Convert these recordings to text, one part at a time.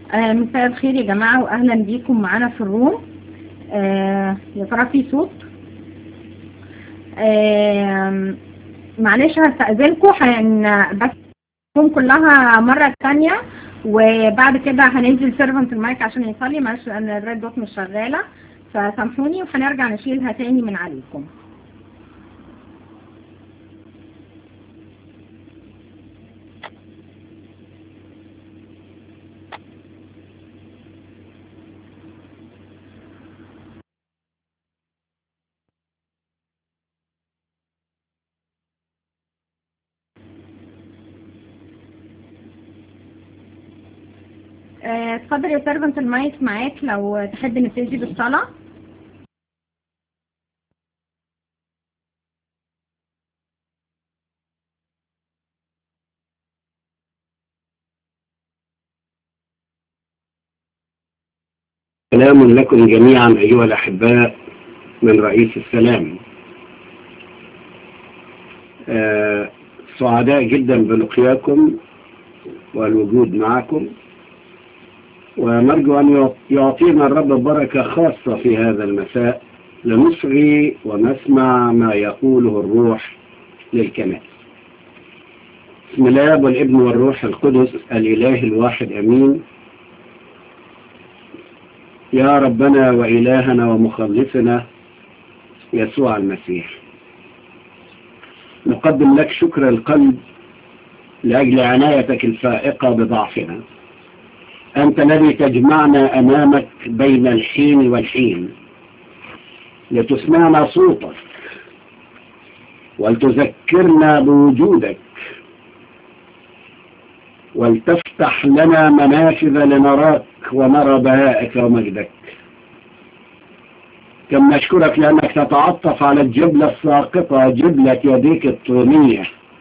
آه، مساء الخير يا جماعة وأهلا بيكم معانا في الروم آه، يا ترى في صوت آه، معلش هستأذنكم هن بس الروم كلها مرة تانية وبعد كده هننزل سيرفنت المايك عشان يصلي معلش لأن الريد دوت مش شغالة فسامحوني وهنرجع نشيلها تاني من عليكم آه، اتفضل يا سيرفنت المايك معاك لو تحب نبتدي بالصلاة سلام لكم جميعا أيها الأحباء من رئيس السلام آه، سعداء جدا بلقياكم والوجود معكم ونرجو أن يعطينا الرب بركة خاصة في هذا المساء لنصغي ونسمع ما يقوله الروح للكنائس بسم الله والابن والروح القدس الإله الواحد أمين يا ربنا وإلهنا ومخلصنا يسوع المسيح نقدم لك شكر القلب لأجل عنايتك الفائقة بضعفنا أنت الذي تجمعنا أمامك بين الحين والحين لتسمعنا صوتك ولتذكرنا بوجودك ولتفتح لنا منافذ لنراك ونرى بهائك ومجدك كم نشكرك لأنك تتعطف على الجبلة الساقطة جبلة يديك الطونية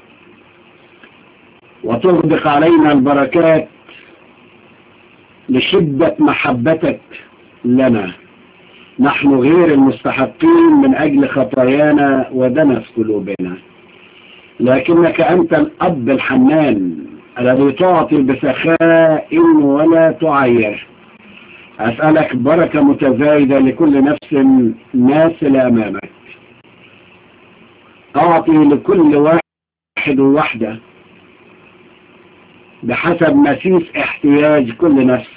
وتغدق علينا البركات لشدة محبتك لنا نحن غير المستحقين من أجل خطايانا ودنس قلوبنا لكنك أنت الأب الحنان الذي تعطي بسخاء ولا تعير أسألك بركة متزايدة لكل نفس ناسل أمامك أعطي لكل واحد وحدة بحسب مسيس احتياج كل نفس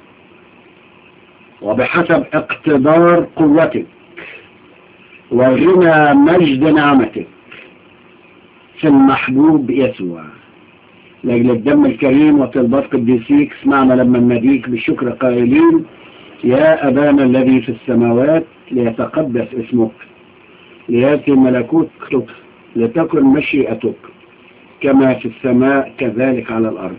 وبحسب اقتدار قوتك وغنى مجد نعمتك في المحبوب يسوع لأجل الدم الكريم وطلبات قديسيك اسمعنا لما نناديك بالشكر قائلين يا أبانا الذي في السماوات ليتقدس اسمك ليأتي ملكوتك لتكن مشيئتك كما في السماء كذلك على الأرض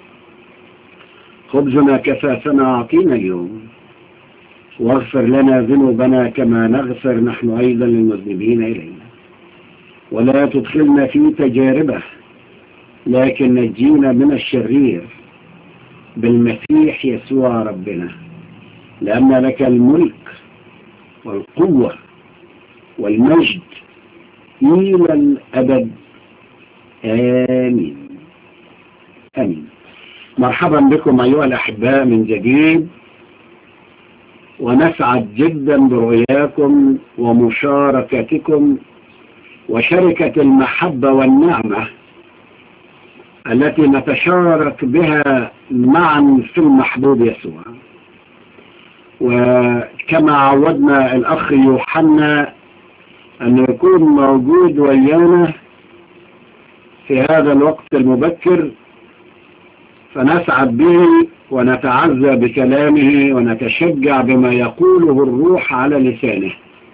خبزنا كفافنا أعطينا اليوم واغفر لنا ذنوبنا كما نغفر نحن أيضا للمذنبين إلينا ولا تدخلنا في تجاربه لكن نجينا من الشرير بالمسيح يسوع ربنا لأن لك الملك والقوة والمجد إلى الأبد آمين آمين مرحبا بكم أيها الأحباء من جديد ونسعد جدا برؤياكم ومشاركتكم وشركة المحبة والنعمة التي نتشارك بها معا في المحبوب يسوع وكما عودنا الأخ يوحنا أن يكون موجود ويانا في هذا الوقت المبكر فنسعد به ونتعزى بكلامه ونتشجع بما يقوله الروح على لسانه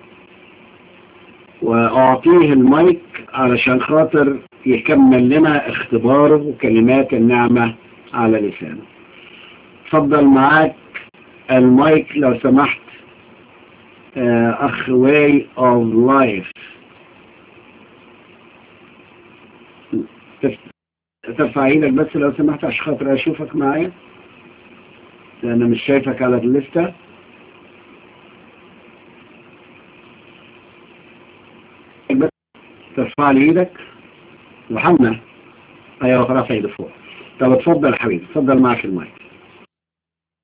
وأعطيه المايك علشان خاطر يكمل لنا اختباره وكلمات النعمة على لسانه تفضل معاك المايك لو سمحت أخ way of life ترفع ايدك بس لو سمحت عشان خاطر اشوفك معايا لان مش شايفك على الليسته ترفع لي ايدك محمد ايوه رافع ايده فوق طب اتفضل يا حبيبي اتفضل معك المايك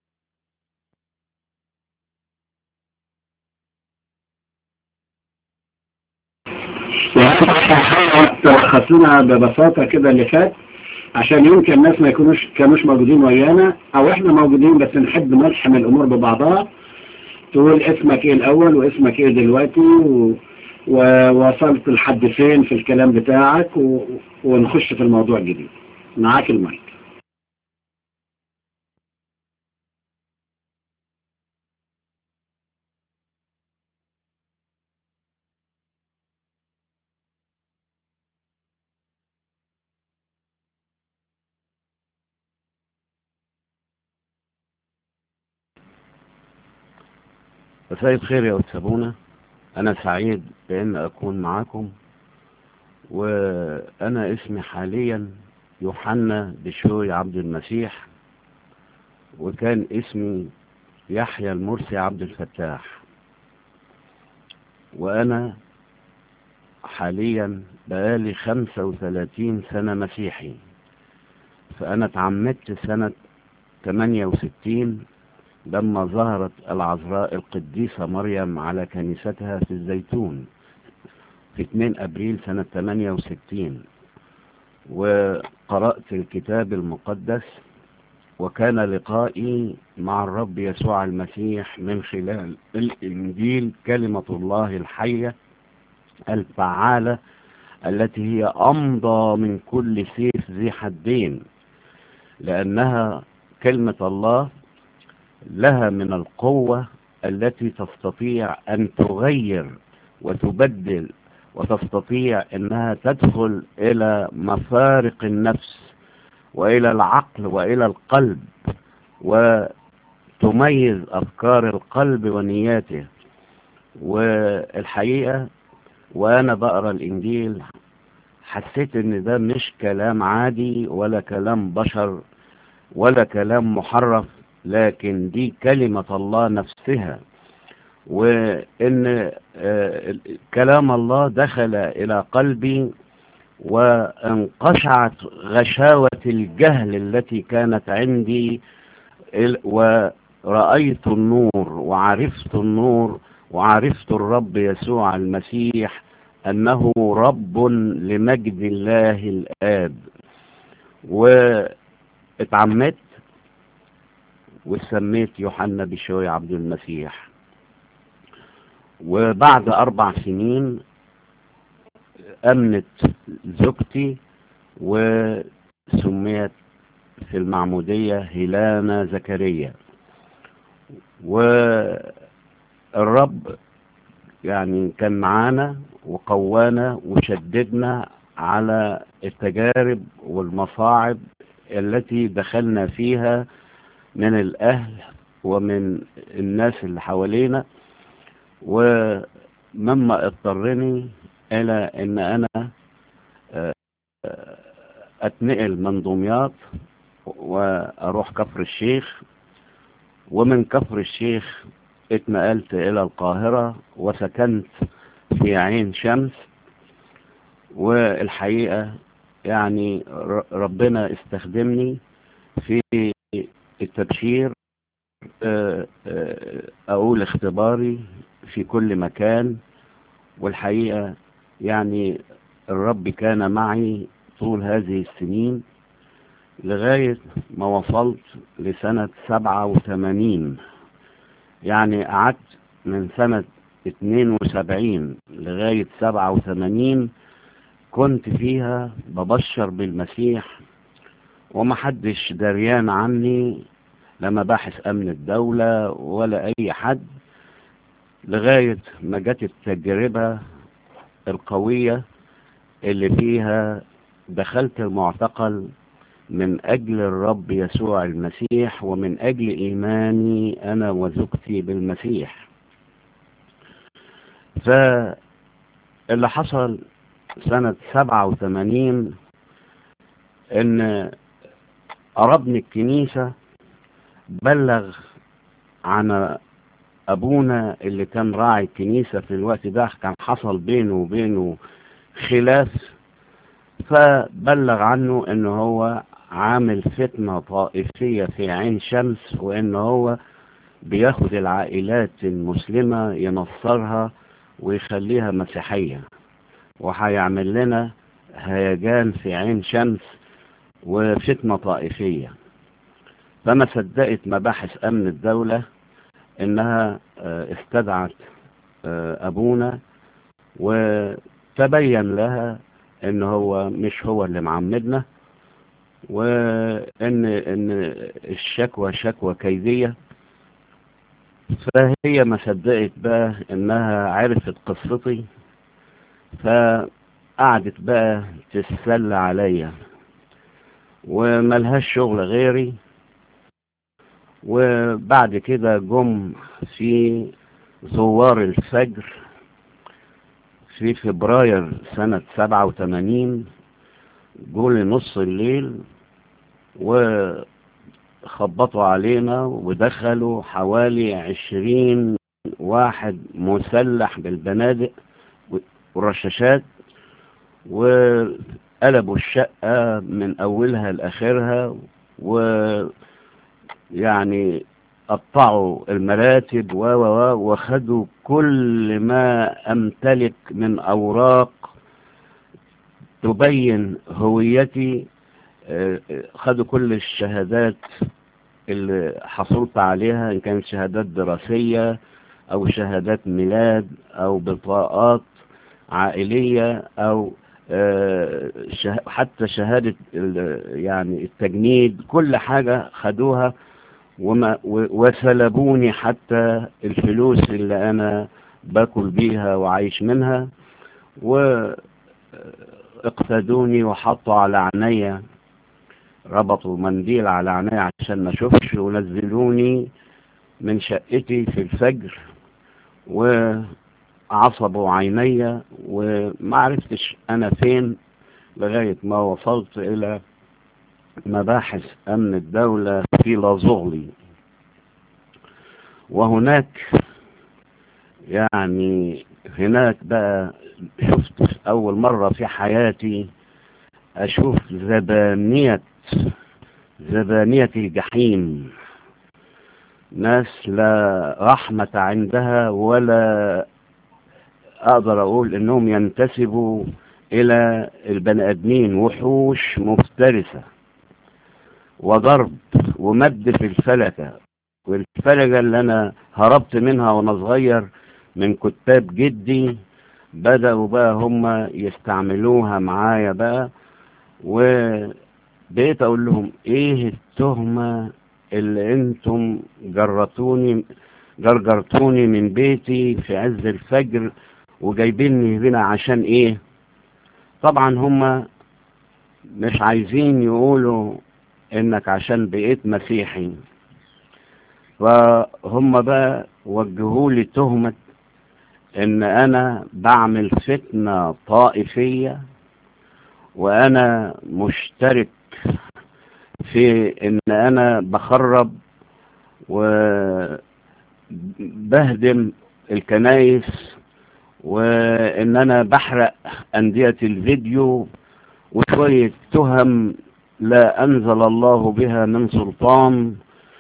تلخص لنا ببساطة كده اللي فات عشان يمكن الناس ما يكونوش كانوش موجودين ويانا او احنا موجودين بس نحب نلحم الامور ببعضها تقول اسمك ايه الاول واسمك ايه دلوقتي و... ووصلت لحد فين في الكلام بتاعك و... ونخش في الموضوع الجديد معاك المايك مساء الخير يا أستاذ أنا سعيد بأن أكون معكم وأنا اسمي حاليا يوحنا بشوي عبد المسيح وكان اسمي يحيى المرسي عبد الفتاح وأنا حاليا بقالي خمسة وثلاثين سنة مسيحي فأنا اتعمدت سنة 68 لما ظهرت العذراء القديسة مريم على كنيستها في الزيتون في 2 أبريل سنة 68 وقرأت الكتاب المقدس وكان لقائي مع الرب يسوع المسيح من خلال الإنجيل كلمة الله الحية الفعالة التي هي أمضى من كل سيف ذي حدين لأنها كلمة الله لها من القوة التي تستطيع أن تغير وتبدل وتستطيع أنها تدخل إلى مفارق النفس وإلى العقل وإلى القلب وتميز أفكار القلب ونياته والحقيقة وأنا بقرأ الإنجيل حسيت أن ده مش كلام عادي ولا كلام بشر ولا كلام محرف لكن دي كلمة الله نفسها وإن كلام الله دخل إلى قلبي وانقشعت غشاوة الجهل التي كانت عندي ورأيت النور وعرفت النور وعرفت الرب يسوع المسيح أنه رب لمجد الله الآب واتعمدت وسميت يوحنا بشوي عبد المسيح وبعد أربع سنين أمنت زوجتي وسميت في المعمودية هيلانا زكريا والرب يعني كان معانا وقوانا وشددنا على التجارب والمصاعب التي دخلنا فيها من الأهل ومن الناس اللي حوالينا ومما اضطرني إلى أن أنا أتنقل من دمياط وأروح كفر الشيخ ومن كفر الشيخ اتنقلت إلى القاهرة وسكنت في عين شمس والحقيقة يعني ربنا استخدمني في التبشير أقول اختباري في كل مكان والحقيقة يعني الرب كان معي طول هذه السنين لغاية ما وصلت لسنة سبعة وثمانين يعني قعدت من سنة اتنين وسبعين لغاية سبعة وثمانين كنت فيها ببشر بالمسيح ومحدش دريان عني لا مباحث امن الدولة ولا اي حد لغاية ما جت التجربة القوية اللي فيها دخلت المعتقل من اجل الرب يسوع المسيح ومن اجل ايماني انا وزوجتي بالمسيح فاللي حصل سنة سبعة وثمانين ان قربن الكنيسة بلغ عن ابونا اللي كان راعي الكنيسة في الوقت ده كان حصل بينه وبينه خلاف فبلغ عنه ان هو عامل فتنة طائفية في عين شمس وان هو بياخد العائلات المسلمة ينصرها ويخليها مسيحية وهيعمل لنا هيجان في عين شمس وفتنة طائفية فما صدقت مباحث أمن الدولة إنها استدعت أبونا وتبين لها إن هو مش هو اللي معمدنا وإن إن الشكوى شكوى كيدية فهي ما صدقت بقى إنها عرفت قصتي فقعدت بقى تتسلى عليا وملهاش شغل غيري وبعد كده جم في زوار الفجر في فبراير سنة سبعة وثمانين جولي نص الليل وخبطوا علينا ودخلوا حوالي عشرين واحد مسلح بالبنادق والرشاشات وقلبوا الشقة من أولها لآخرها ويعني قطعوا المراتب و و وخدوا كل ما أمتلك من أوراق تبين هويتي خدوا كل الشهادات اللي حصلت عليها إن كانت شهادات دراسية أو شهادات ميلاد أو بطاقات عائلية أو حتى شهادة يعني التجنيد كل حاجة خدوها وما وسلبوني حتى الفلوس اللي أنا باكل بيها وعايش منها واقتدوني وحطوا على عينيا ربطوا منديل على عينيا عشان ما اشوفش ونزلوني من شقتي في الفجر وعصبوا عينيا وما عرفتش انا فين لغاية ما وصلت الى مباحث امن الدولة في لازغلي وهناك يعني هناك بقى شفت اول مرة في حياتي اشوف زبانية زبانية الجحيم ناس لا رحمة عندها ولا اقدر اقول انهم ينتسبوا الى البني ادمين وحوش مفترسة وضرب ومد في الفلكة والفلكة اللي انا هربت منها وانا صغير من كتاب جدي بدأوا بقى هم يستعملوها معايا بقى وبقيت اقول لهم ايه التهمة اللي انتم جرتوني جرجرتوني من بيتي في عز الفجر وجايبيني هنا عشان ايه طبعا هم مش عايزين يقولوا انك عشان بقيت مسيحي فهم بقى وجهوا لي تهمة ان انا بعمل فتنة طائفية وانا مشترك في ان انا بخرب وبهدم الكنايس وان انا بحرق اندية الفيديو وشوية تهم لا انزل الله بها من سلطان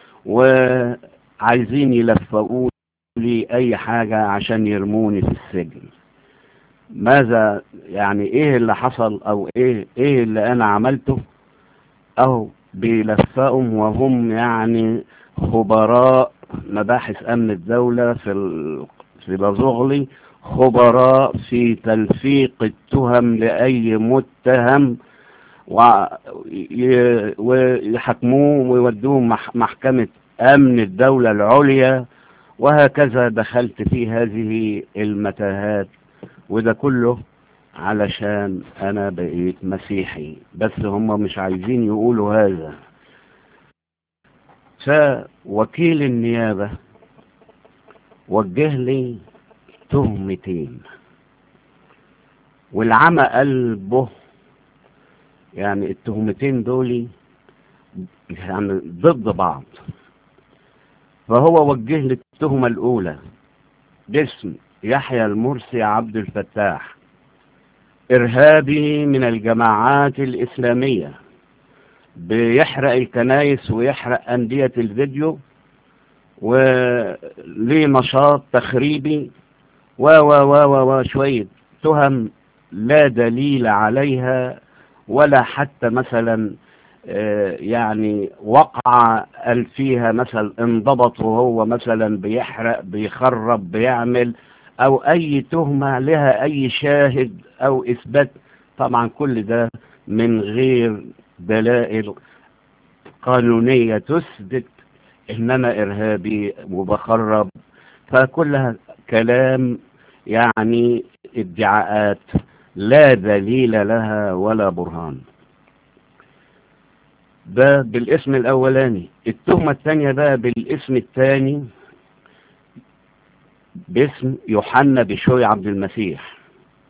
وعايزين يلفقوا لي اي حاجة عشان يرموني في السجن ماذا يعني ايه اللي حصل او ايه ايه اللي انا عملته اهو بيلفقهم وهم يعني خبراء مباحث امن الدولة في ال... في لازغلي خبراء في تلفيق التهم لأي متهم ويحكموه ويودوه مح... محكمة أمن الدولة العليا وهكذا دخلت في هذه المتاهات وده كله علشان أنا بقيت مسيحي بس هم مش عايزين يقولوا هذا فوكيل النيابة وجه لي تهمتين والعمى قلبه يعني التهمتين دول يعني ضد بعض فهو وجه لي التهمة الأولى باسم يحيى المرسي عبد الفتاح إرهابي من الجماعات الإسلامية بيحرق الكنايس ويحرق أندية الفيديو وليه نشاط تخريبي و و و و شوية تهم لا دليل عليها ولا حتى مثلا يعني وقع قال فيها مثلا انضبط وهو مثلا بيحرق بيخرب بيعمل او اي تهمة لها اي شاهد او اثبات طبعا كل ده من غير دلائل قانونية تثبت ان انا ارهابي وبخرب فكلها كلام يعني ادعاءات لا دليل لها ولا برهان ده بالاسم الاولاني التهمة الثانية بقى بالاسم الثاني باسم يوحنا بشوي عبد المسيح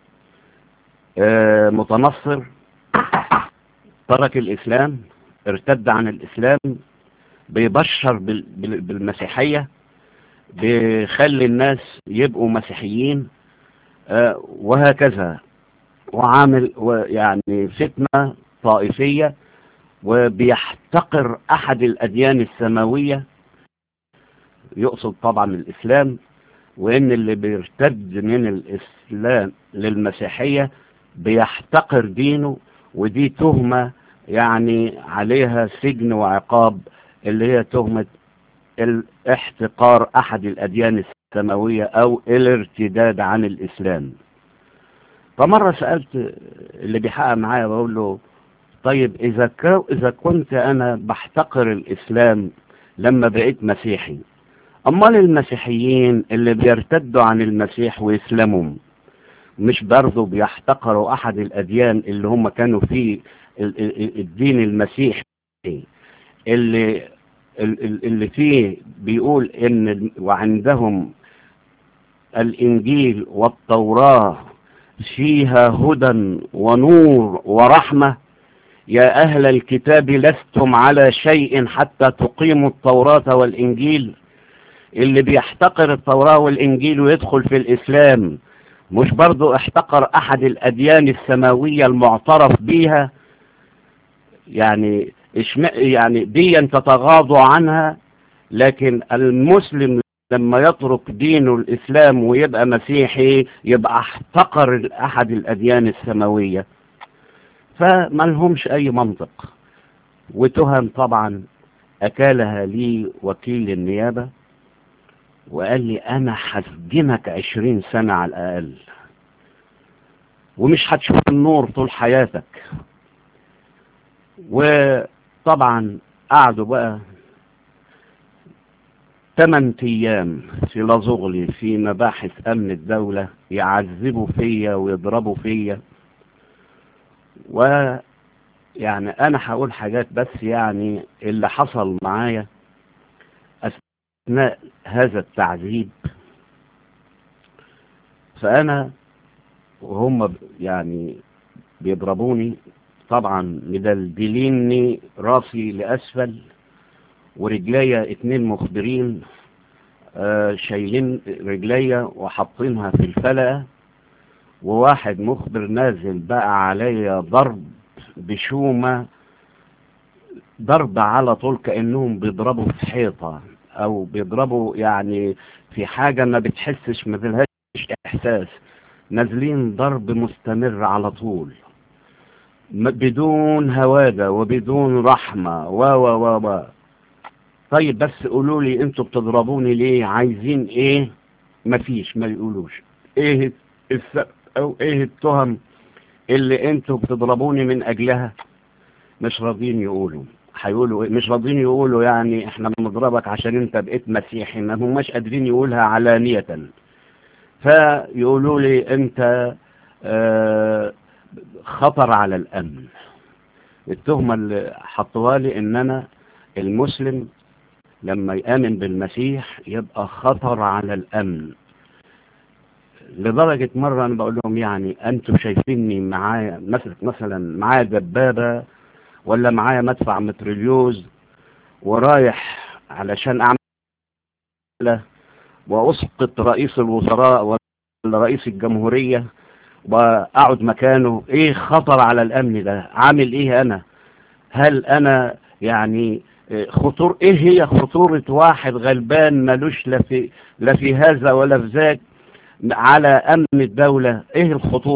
آه متنصر ترك الاسلام ارتد عن الاسلام بيبشر بالمسيحية بيخلي الناس يبقوا مسيحيين آه وهكذا وعامل يعني فتنة طائفية وبيحتقر أحد الأديان السماوية يقصد طبعا الإسلام وإن اللي بيرتد من الإسلام للمسيحية بيحتقر دينه ودي تهمة يعني عليها سجن وعقاب اللي هي تهمة الاحتقار أحد الأديان السماوية أو الارتداد عن الإسلام فمرة سألت اللي بيحقق معايا بقول له طيب إذا, إذا كنت أنا بحتقر الإسلام لما بقيت مسيحي أمال المسيحيين اللي بيرتدوا عن المسيح ويسلموا مش برضه بيحتقروا أحد الأديان اللي هم كانوا فيه الدين المسيحي اللي اللي فيه بيقول إن وعندهم الإنجيل والتوراة فيها هدى ونور ورحمة يا أهل الكتاب لستم على شيء حتى تقيموا التوراة والإنجيل اللي بيحتقر التوراة والإنجيل ويدخل في الإسلام مش برضو احتقر أحد الأديان السماوية المعترف بيها يعني يعني ديا تتغاضوا عنها لكن المسلم لما يترك دينه الإسلام ويبقى مسيحي يبقى احتقر أحد الأديان السماوية فما لهمش أي منطق وتهم طبعا أكالها لي وكيل النيابة وقال لي أنا هسجنك عشرين سنة على الأقل ومش هتشوف النور طول حياتك وطبعا قعدوا بقى ثمان ايام في لازغلي في مباحث امن الدولة يعذبوا فيا ويضربوا فيا و يعني انا هقول حاجات بس يعني اللي حصل معايا اثناء هذا التعذيب فانا وهم يعني بيضربوني طبعا مدلدليني راسي لاسفل ورجليا اتنين مخبرين آه شايلين رجليا وحاطينها في الفلقة وواحد مخبر نازل بقى عليا ضرب بشومة ضرب على طول كأنهم بيضربوا في حيطة او بيضربوا يعني في حاجة ما بتحسش ما بلهاش احساس نازلين ضرب مستمر على طول بدون هوادة وبدون رحمة و و و و طيب بس قولوا لي انتوا بتضربوني ليه عايزين ايه مفيش ما يقولوش ايه السبب او ايه التهم اللي انتوا بتضربوني من اجلها مش راضين يقولوا هيقولوا إيه؟ مش راضين يقولوا يعني احنا بنضربك عشان انت بقيت مسيحي ما هماش قادرين يقولها علانية فيقولوا لي انت اه خطر على الامن التهمة اللي حطوها لي ان انا المسلم لما يآمن بالمسيح يبقى خطر على الأمن لدرجة مرة أنا بقول لهم يعني أنتوا شايفيني معايا مثلا مثلا معايا دبابة ولا معايا مدفع متريليوز ورايح علشان أعمل وأسقط رئيس الوزراء ولا رئيس الجمهورية وأقعد مكانه إيه خطر على الأمن ده عامل إيه أنا هل أنا يعني خطور ايه هي خطورة واحد غلبان ملوش لا في, لا في هذا ولا في ذاك على امن الدولة ايه الخطورة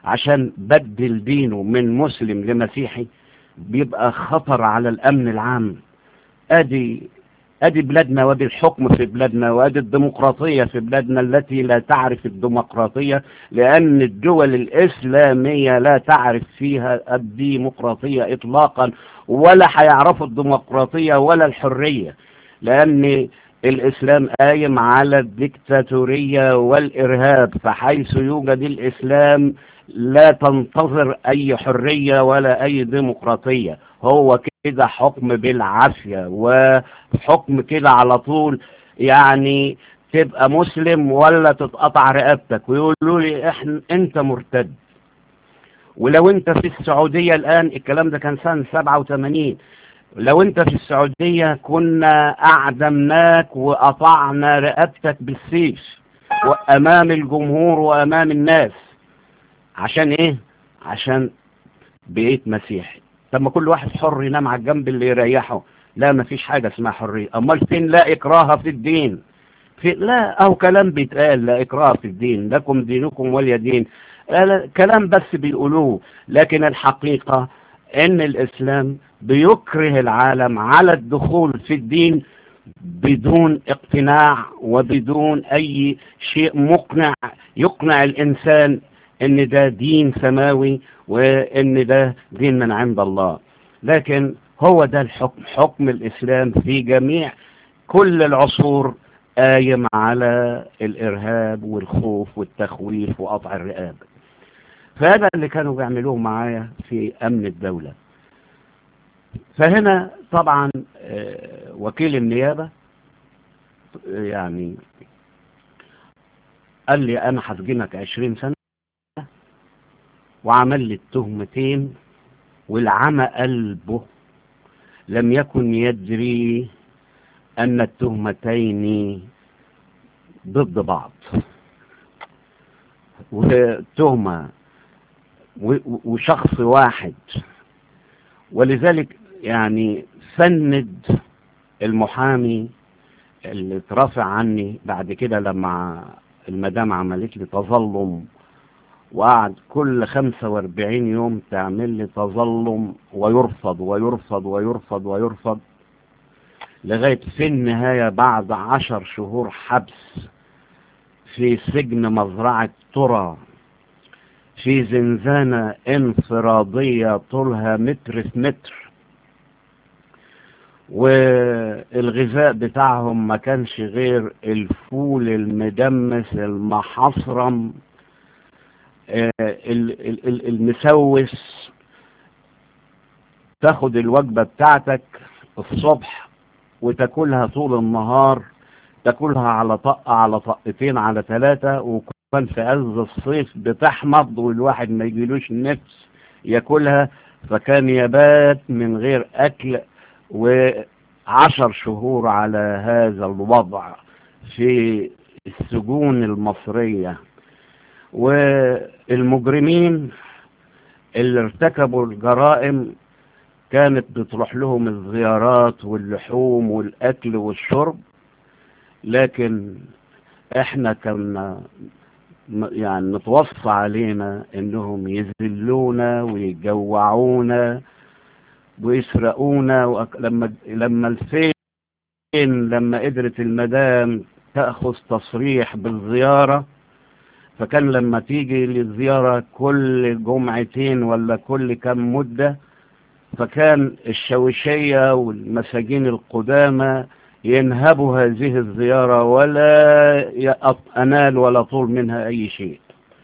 عشان بدل دينه من مسلم لمسيحي بيبقى خطر على الامن العام ادي ادي بلادنا وادي الحكم في بلادنا وادي الديمقراطية في بلادنا التي لا تعرف الديمقراطية لان الدول الاسلامية لا تعرف فيها الديمقراطية اطلاقا ولا هيعرفوا الديمقراطية ولا الحرية لان الاسلام قايم على الديكتاتورية والارهاب فحيث يوجد الاسلام لا تنتظر اي حرية ولا اي ديمقراطية هو كده حكم بالعافية وحكم كده على طول يعني تبقى مسلم ولا تتقطع رقبتك ويقولوا لي احنا انت مرتد ولو انت في السعودية الان الكلام ده كان سنة 87 لو انت في السعودية كنا اعدمناك وقطعنا رقبتك بالسيف وامام الجمهور وامام الناس عشان ايه عشان بقيت مسيحي طب ما كل واحد حر ينام على الجنب اللي يريحه لا ما فيش حاجة اسمها حرية امال فين لا اكراه في الدين في لا او كلام بيتقال لا اكراه في الدين لكم دينكم ولي دين لا لا كلام بس بيقولوه لكن الحقيقة ان الاسلام بيكره العالم على الدخول في الدين بدون اقتناع وبدون اي شيء مقنع يقنع الانسان ان ده دين سماوي وان ده دين من عند الله لكن هو ده الحكم حكم الاسلام في جميع كل العصور قايم على الارهاب والخوف والتخويف وقطع الرقاب فهذا اللي كانوا بيعملوه معايا في امن الدولة فهنا طبعا وكيل النيابة يعني قال لي انا هسجنك عشرين سنة وعمل لي التهمتين والعمى قلبه لم يكن يدري أن التهمتين ضد بعض وتهمة وشخص واحد ولذلك يعني سند المحامي اللي اترافع عني بعد كده لما المدام عملت لي تظلم وقعد كل 45 يوم تعمل لي تظلم ويرفض ويرفض ويرفض ويرفض لغاية في النهاية بعد عشر شهور حبس في سجن مزرعة ترى في زنزانة انفرادية طولها متر في متر والغذاء بتاعهم ما كانش غير الفول المدمس المحصرم المسوس تاخد الوجبة بتاعتك الصبح وتاكلها طول النهار تاكلها على طقة على طقتين على ثلاثة وكان في عز الصيف بتحمض والواحد ما يجيلوش نفس ياكلها فكان يبات من غير اكل وعشر شهور على هذا الوضع في السجون المصرية والمجرمين اللي ارتكبوا الجرائم كانت بتروح لهم الزيارات واللحوم والأكل والشرب لكن احنا كنا يعني نتوصى علينا انهم يذلونا ويجوعونا ويسرقونا وأك... لما لما الفين لما قدرت المدام تأخذ تصريح بالزيارة فكان لما تيجي للزيارة كل جمعتين ولا كل كم مدة فكان الشوشية والمساجين القدامى ينهبوا هذه الزيارة ولا أنال ولا طول منها أي شيء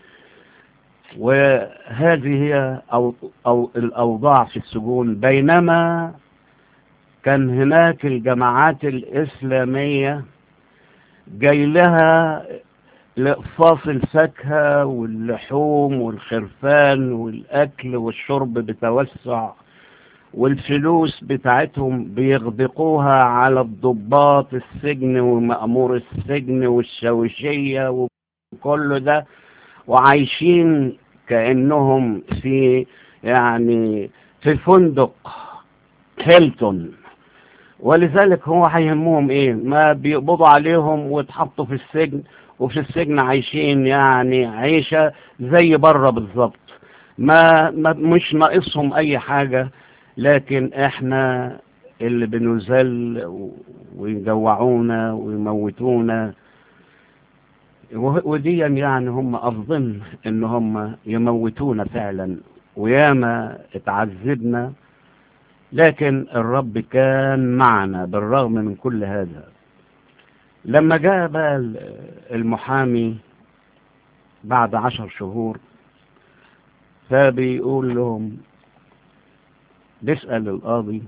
وهذه هي أو أو الأوضاع في السجون بينما كان هناك الجماعات الإسلامية جاي لها لإقفاص الفاكهة واللحوم والخرفان والأكل والشرب بتوسع والفلوس بتاعتهم بيغدقوها على الضباط السجن ومأمور السجن والشوشية وكل ده وعايشين كأنهم في يعني في فندق هيلتون ولذلك هو هيهمهم ايه ما بيقبضوا عليهم واتحطوا في السجن وفي السجن عايشين يعني عيشة زي بره بالظبط ما, ما مش ناقصهم اي حاجة لكن احنا اللي بنذل ويجوعونا ويموتونا ودي يعني هم أظن إن هم يموتونا فعلا وياما اتعذبنا لكن الرب كان معنا بالرغم من كل هذا لما جاء بقى المحامي بعد عشر شهور فبيقول لهم بيسأل القاضي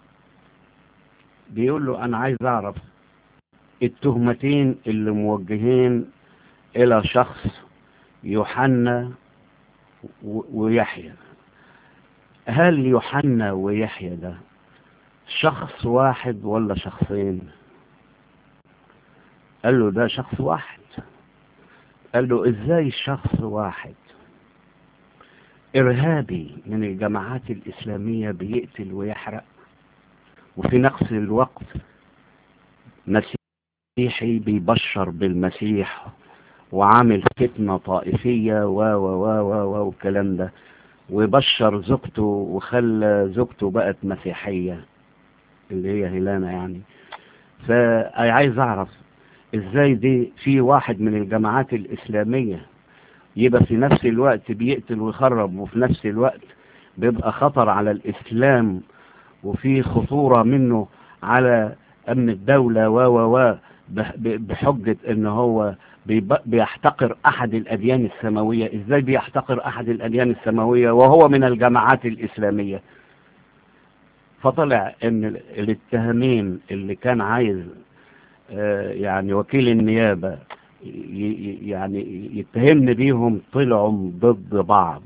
بيقول له أنا عايز أعرف التهمتين اللي موجهين إلى شخص يوحنا ويحيى هل يوحنا ويحيى ده شخص واحد ولا شخصين قال له ده شخص واحد قال له ازاي شخص واحد ارهابي من الجماعات الاسلامية بيقتل ويحرق وفي نفس الوقت مسيحي بيبشر بالمسيح وعامل فتنة طائفية و و و و و والكلام ده وبشر زوجته وخلى زوجته بقت مسيحية اللي هي هيلانا يعني فعايز اعرف ازاي دي في واحد من الجماعات الاسلامية يبقى في نفس الوقت بيقتل ويخرب وفي نفس الوقت بيبقى خطر على الاسلام وفي خطورة منه على امن الدولة و و و بحجة ان هو بيحتقر احد الاديان السماوية ازاي بيحتقر احد الاديان السماوية وهو من الجماعات الاسلامية فطلع ان الاتهامين اللي كان عايز يعني وكيل النيابة يعني يتهمني بيهم طلعوا ضد بعض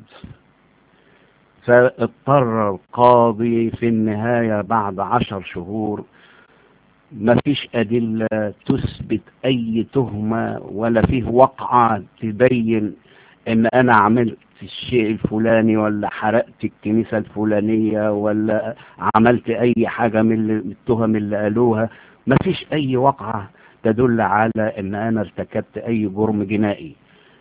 فاضطر القاضي في النهاية بعد عشر شهور ما فيش أدلة تثبت أي تهمة ولا فيه وقعة تبين إن أنا عملت الشيء الفلاني ولا حرقت الكنيسة الفلانية ولا عملت أي حاجة من التهم اللي قالوها ما فيش أي وقعة تدل على إن أنا ارتكبت أي جرم جنائي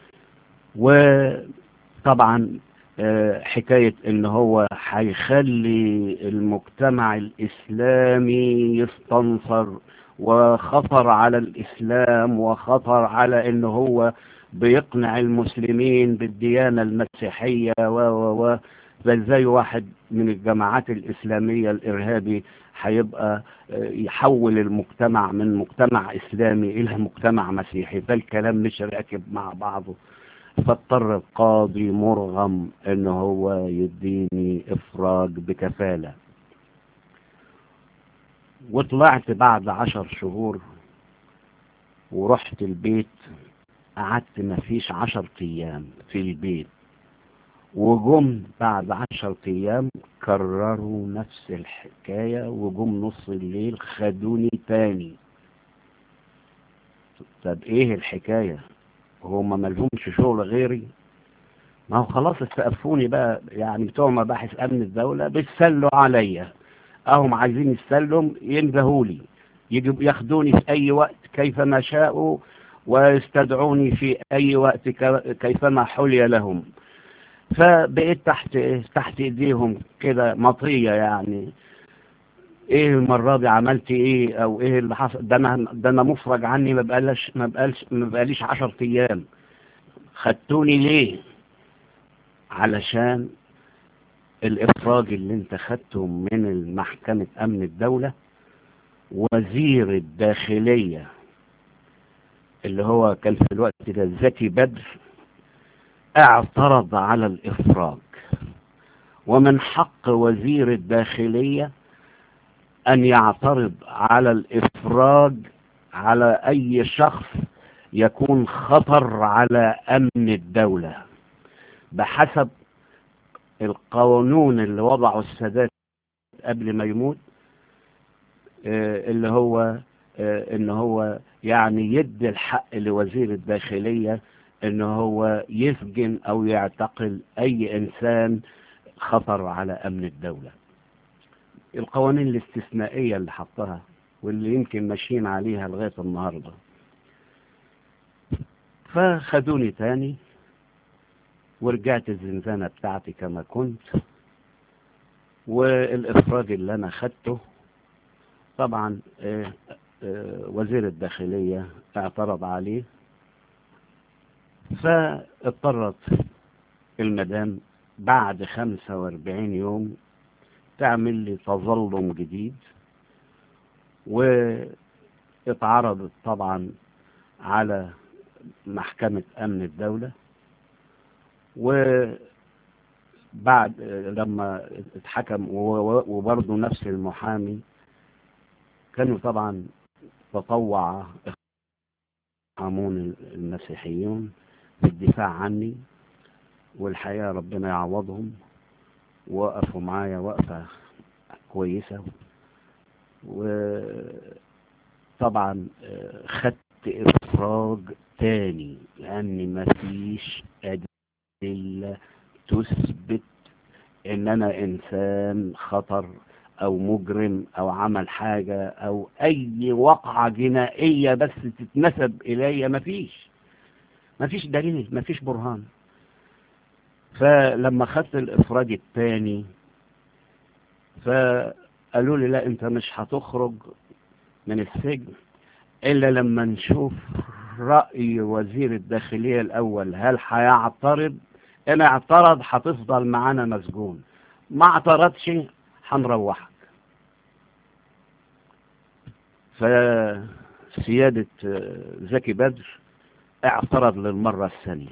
وطبعا حكاية ان هو هيخلي المجتمع الاسلامي يستنصر وخطر على الاسلام وخطر على ان هو بيقنع المسلمين بالديانة المسيحية و و و زي واحد من الجماعات الاسلامية الارهابي هيبقى يحول المجتمع من مجتمع اسلامي الى مجتمع مسيحي فالكلام مش راكب مع بعضه فاضطر القاضي مرغم ان هو يديني افراج بكفالة وطلعت بعد عشر شهور ورحت البيت قعدت مفيش عشر ايام في البيت وجم بعد عشر ايام كرروا نفس الحكاية وجم نص الليل خدوني تاني طب ايه الحكاية هما ملهمش شغل غيري ما هو خلاص استقفوني بقى يعني بتوع مباحث امن الدولة بيتسلوا عليا اهم عايزين يستلوا ينبهولي يجب ياخدوني في اي وقت كيفما شاءوا ويستدعوني في اي وقت كيفما حلي لهم فبقيت تحت تحت ايديهم كده مطية يعني ايه المرة دي عملت ايه او ايه اللي حصل ده انا ده انا مفرج عني ما بقالش ما بقالش ما بقاليش 10 ايام خدتوني ليه علشان الافراج اللي انت خدته من محكمة امن الدولة وزير الداخلية اللي هو كان في الوقت ده زكي بدر اعترض على الافراج ومن حق وزير الداخلية أن يعترض على الإفراج على أي شخص يكون خطر على أمن الدولة بحسب القانون اللي وضعه السادات قبل ما يموت اللي هو ان هو يعني يدي الحق لوزير الداخلية ان هو يسجن او يعتقل اي انسان خطر على امن الدولة القوانين الاستثنائية اللي حطها واللي يمكن ماشيين عليها لغاية النهاردة فخدوني تاني ورجعت الزنزانة بتاعتي كما كنت والإفراج اللي أنا خدته طبعا آه، آه، وزير الداخلية اعترض عليه فاضطرت المدام بعد 45 يوم تعمل لي تظلم جديد واتعرضت طبعا على محكمة أمن الدولة وبعد لما اتحكم وبرضه نفس المحامي كانوا طبعا تطوع قانون المسيحيون في الدفاع عني والحقيقة ربنا يعوضهم وقفوا معايا وقفة كويسة وطبعا آه، خدت إفراج تاني لأن مفيش أدلة تثبت إن أنا إنسان خطر أو مجرم أو عمل حاجة أو أي وقعة جنائية بس تتنسب إلي مفيش مفيش دليل مفيش برهان فلما خدت الإفراج الثاني فقالوا لي لا أنت مش هتخرج من السجن إلا لما نشوف رأي وزير الداخلية الأول هل هيعترض إن اعترض هتفضل معانا مسجون ما اعترضش هنروحك فسيادة زكي بدر اعترض للمرة الثانية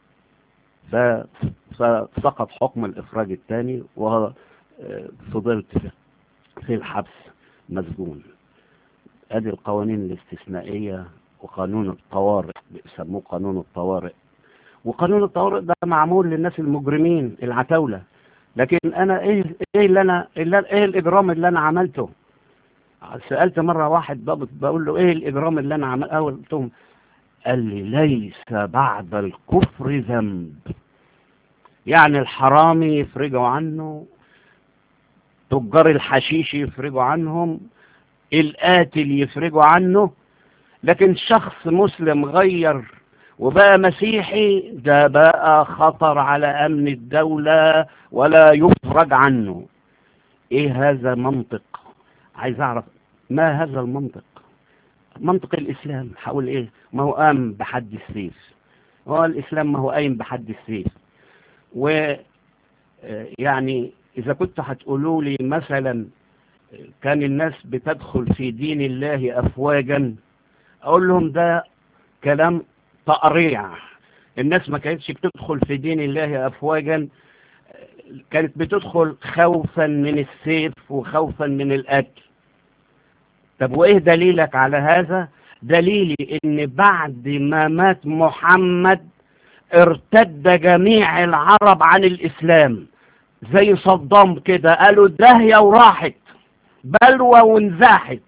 ف- فسقط حكم الإخراج الثاني وفضلت في الحبس مسجون ادي القوانين الاستثنائية وقانون الطوارئ بيسموه قانون الطوارئ وقانون الطوارئ ده معمول للناس المجرمين العتاولة لكن انا ايه ايه اللي انا اللي ايه الاجرام اللي انا عملته سألت مرة واحد ضابط بقول له ايه الاجرام اللي انا عملته قلتهم قال لي ليس بعد الكفر ذنب يعني الحرامي يفرجوا عنه تجار الحشيش يفرجوا عنهم القاتل يفرجوا عنه لكن شخص مسلم غير وبقى مسيحي ده بقى خطر على أمن الدولة ولا يفرج عنه ايه هذا منطق عايز اعرف ما هذا المنطق منطق الاسلام هقول ايه ما هو قام بحد السيف هو الاسلام ما هو قايم بحد السيف و آه، يعني اذا كنت هتقولوا لي مثلا كان الناس بتدخل في دين الله افواجا اقول لهم ده كلام تقريع الناس ما كانتش بتدخل في دين الله افواجا كانت بتدخل خوفا من السيف وخوفا من القتل طب وايه دليلك على هذا دليلي ان بعد ما مات محمد ارتد جميع العرب عن الاسلام زي صدام كده قالوا داهية وراحت بلوى وانزاحت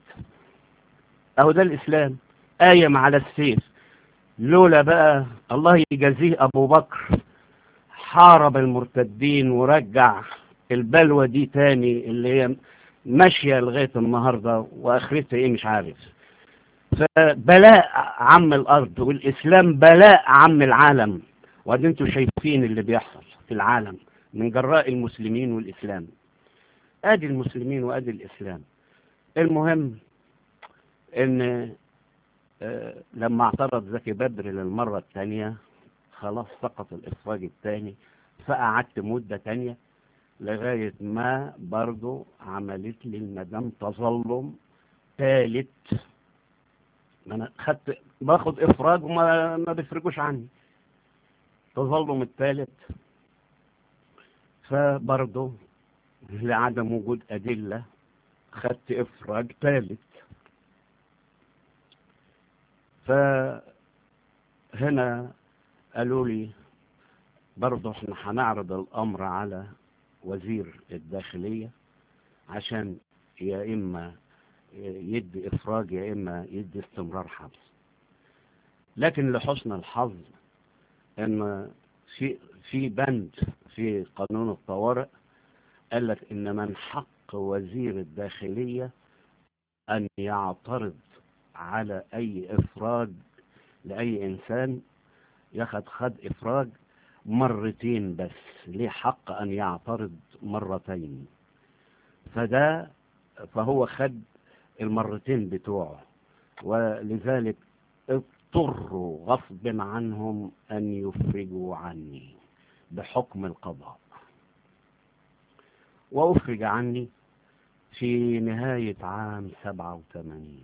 اهو ده الاسلام قايم على السيف لولا بقى الله يجازيه ابو بكر حارب المرتدين ورجع البلوى دي تاني اللي هي ماشية لغاية النهاردة واخرتها ايه مش عارف فبلاء عم الارض والاسلام بلاء عم العالم وادي انتوا شايفين اللي بيحصل في العالم من جراء المسلمين والاسلام ادي المسلمين وادي الاسلام المهم ان آه، لما اعترض زكي بدر للمرة الثانية خلاص سقط الإخراج الثاني فقعدت مدة تانية لغاية ما برضو عملت لي المدام تظلم ثالث ما انا خدت باخد افراج وما ما بيفرجوش عني تظلم الثالث فبرضو لعدم وجود أدلة خدت إفراج ثالث فهنا قالوا لي برضه احنا هنعرض الأمر على وزير الداخلية عشان يا إما يدي إفراج يا إما يدي استمرار حبس لكن لحسن الحظ إن في في بند في قانون الطوارئ قال لك إن من حق وزير الداخلية أن يعترض على أي إفراج لأي إنسان ياخد خد إفراج مرتين بس ليه حق أن يعترض مرتين فده فهو خد المرتين بتوعه ولذلك اضطروا غصب عنهم أن يفرجوا عني بحكم القضاء وأفرج عني في نهاية عام سبعة وثمانين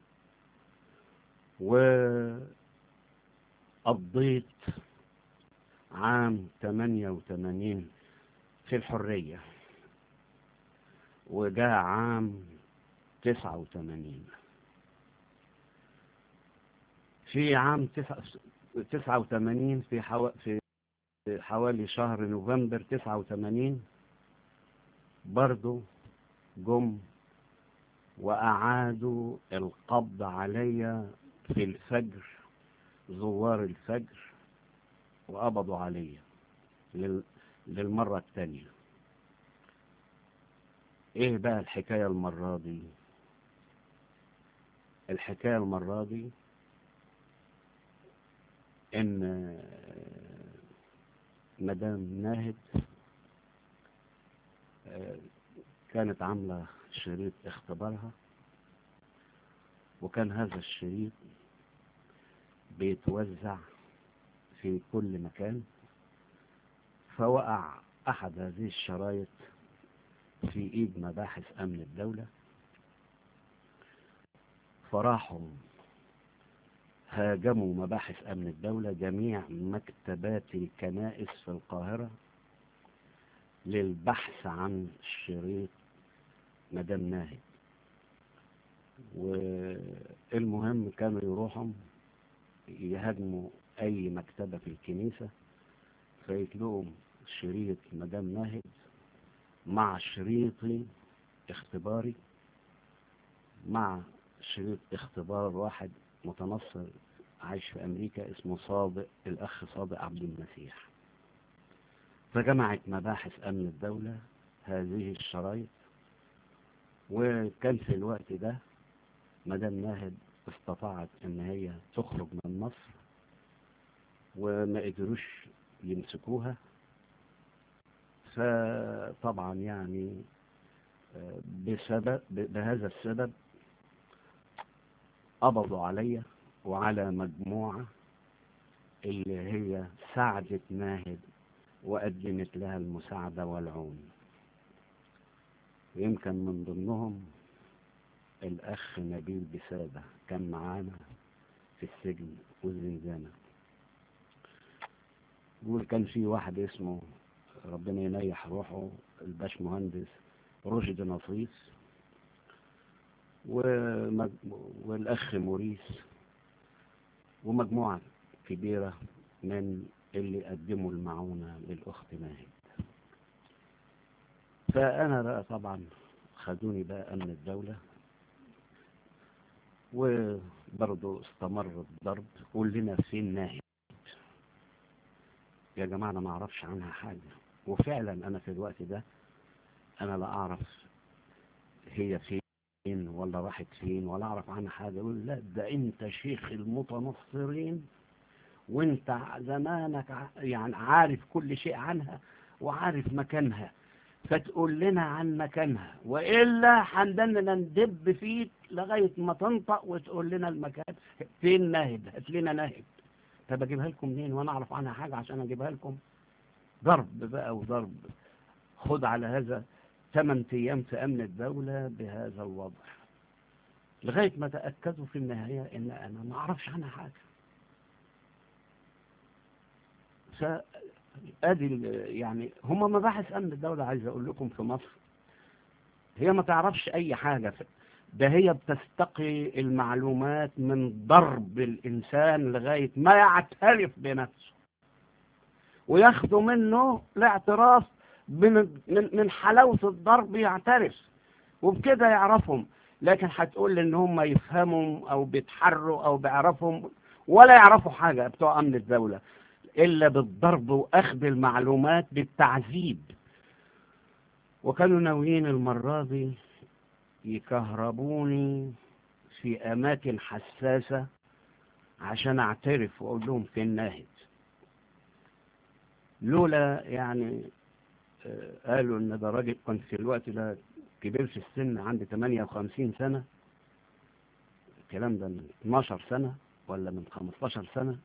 وقضيت عام ثمانية وثمانين في الحرية وجاء عام تسعة وثمانين في عام تسعة تسعة وثمانين في حو... في حوالي شهر نوفمبر تسعة وثمانين برضو جم وأعادوا القبض علي في الفجر زوار الفجر وقبضوا علي لل... للمرة الثانية ايه بقى الحكاية المرة دي الحكاية المرة دي ان مدام ناهد كانت عاملة شريط اختبارها وكان هذا الشريط بيتوزع في كل مكان فوقع أحد هذه الشرايط في إيد مباحث أمن الدولة فراحوا هاجموا مباحث أمن الدولة جميع مكتبات الكنائس في القاهرة للبحث عن شريط مدام ناهد والمهم كانوا يروحوا يهاجموا أي مكتبة في الكنيسة فيتلقوا شريط مدام ناهد مع شريطي اختباري مع شريط اختبار واحد متنصر عايش في أمريكا اسمه صادق الأخ صادق عبد المسيح فجمعت مباحث أمن الدولة هذه الشرايط وكان في الوقت ده مدام ناهد استطاعت ان هي تخرج من مصر وما قدروش يمسكوها فطبعا يعني بسبب بهذا السبب قبضوا عليا وعلى مجموعة اللي هي ساعدت ناهد وقدمت لها المساعدة والعون يمكن من ضمنهم الأخ نبيل بسادة كان معانا في السجن والزنزانة يقول كان في واحد اسمه ربنا ينيح روحه الباش مهندس رشد نصيص ومج... والأخ موريس ومجموعة كبيرة من اللي قدموا المعونة للأخت ماهد فأنا بقى طبعا خدوني بقى أمن الدولة وبرضه استمر الضرب قول لنا فين ناهد يا جماعة أنا ما أعرفش عنها حاجة وفعلا أنا في الوقت ده أنا لا أعرف هي فين ولا راحت فين ولا أعرف عنها حاجة يقول لا ده أنت شيخ المتنصرين وانت زمانك يعني عارف كل شيء عنها وعارف مكانها فتقول لنا عن مكانها وإلا هندلنا ندب فيك لغاية ما تنطق وتقول لنا المكان فين ناهد هات لنا ناهد طب اجيبها لكم منين وانا اعرف عنها حاجة عشان اجيبها لكم ضرب بقى وضرب خد على هذا ثمان ايام في امن الدولة بهذا الوضع لغاية ما تأكدوا في النهاية ان انا ما اعرفش عنها حاجة فادي يعني هم مباحث امن الدولة عايز اقول لكم في مصر هي ما تعرفش اي حاجة ده هي بتستقي المعلومات من ضرب الانسان لغاية ما يعترف بنفسه وياخدوا منه الاعتراف من من حلاوة الضرب يعترف وبكده يعرفهم لكن هتقول ان هم يفهموا او بيتحروا او بيعرفهم ولا يعرفوا حاجة بتوع امن الدولة إلا بالضرب وأخذ المعلومات بالتعذيب وكانوا ناويين المرة دي يكهربوني في أماكن حساسة عشان أعترف وأقول لهم فين ناهد لولا يعني آه، قالوا ان ده راجل كان في الوقت ده كبير في السن عندي 58 سنة الكلام ده من 12 سنة ولا من 15 سنة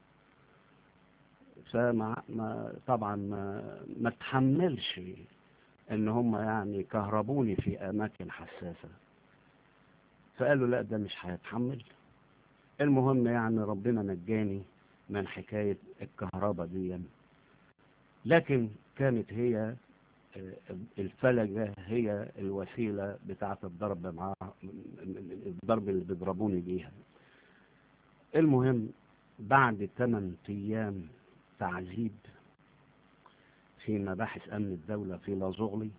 فما ما طبعا ما ما تحملش ان هم يعني كهربوني في اماكن حساسة فقالوا لا ده مش هيتحمل المهم يعني ربنا نجاني من حكاية الكهرباء دي لكن كانت هي آه، الفلجة هي الوسيلة بتاعة الضرب مع الضرب اللي بيضربوني بيها المهم بعد 8 أيام تعذيب في مباحث أمن الدولة في لازوغلي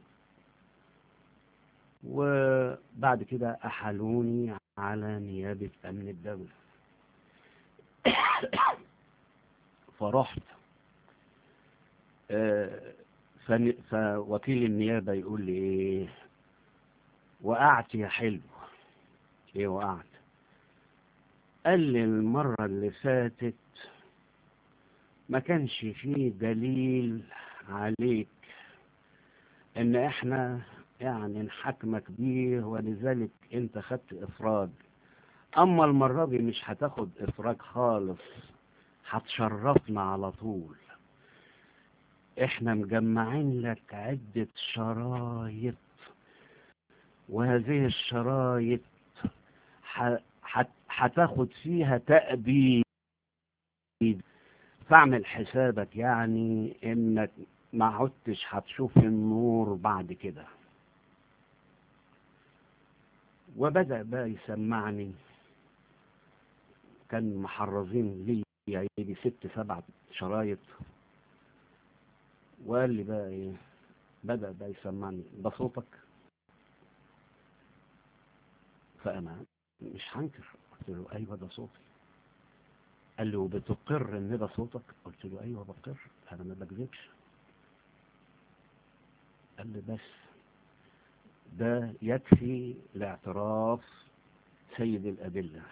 وبعد كده أحلوني على نيابة أمن الدولة فرحت آه، فن- فوكيل النيابة يقول لي ايه وقعت يا حلو ايه وقعت قال لي المرة اللي فاتت ما كانش فيه دليل عليك ان احنا يعني نحكمك بيه ولذلك انت خدت افراج اما المرة دي مش هتاخد افراج خالص هتشرفنا على طول احنا مجمعين لك عدة شرايط وهذه الشرايط ح- ح- هتاخد فيها تأبيد فاعمل حسابك يعني انك ما عدتش هتشوف النور بعد كده وبدأ بقى يسمعني كان محرزين لي يجي ست سبع شرايط وقال لي بقى ايه بدأ بقى يسمعني ده صوتك فأنا مش هنكر قلت له أيوة ده صوتي قال لي وبتقر إن ده صوتك قلت له أيوة بقر أنا ما بكذبش قال لي بس ده يكفي لاعتراف سيد الأدلة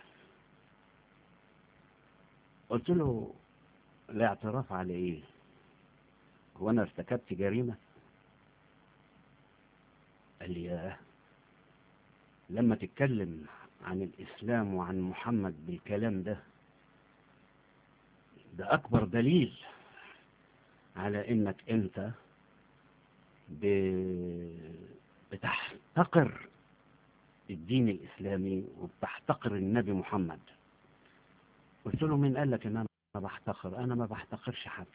قلت له الاعتراف على ايه هو انا ارتكبت جريمة قال لي ياه لما تتكلم عن الاسلام وعن محمد بالكلام ده ده اكبر دليل على انك انت ب- بتحتقر الدين الاسلامي وبتحتقر النبي محمد قلت له مين قال لك ان انا بحتقر انا ما بحتقرش حد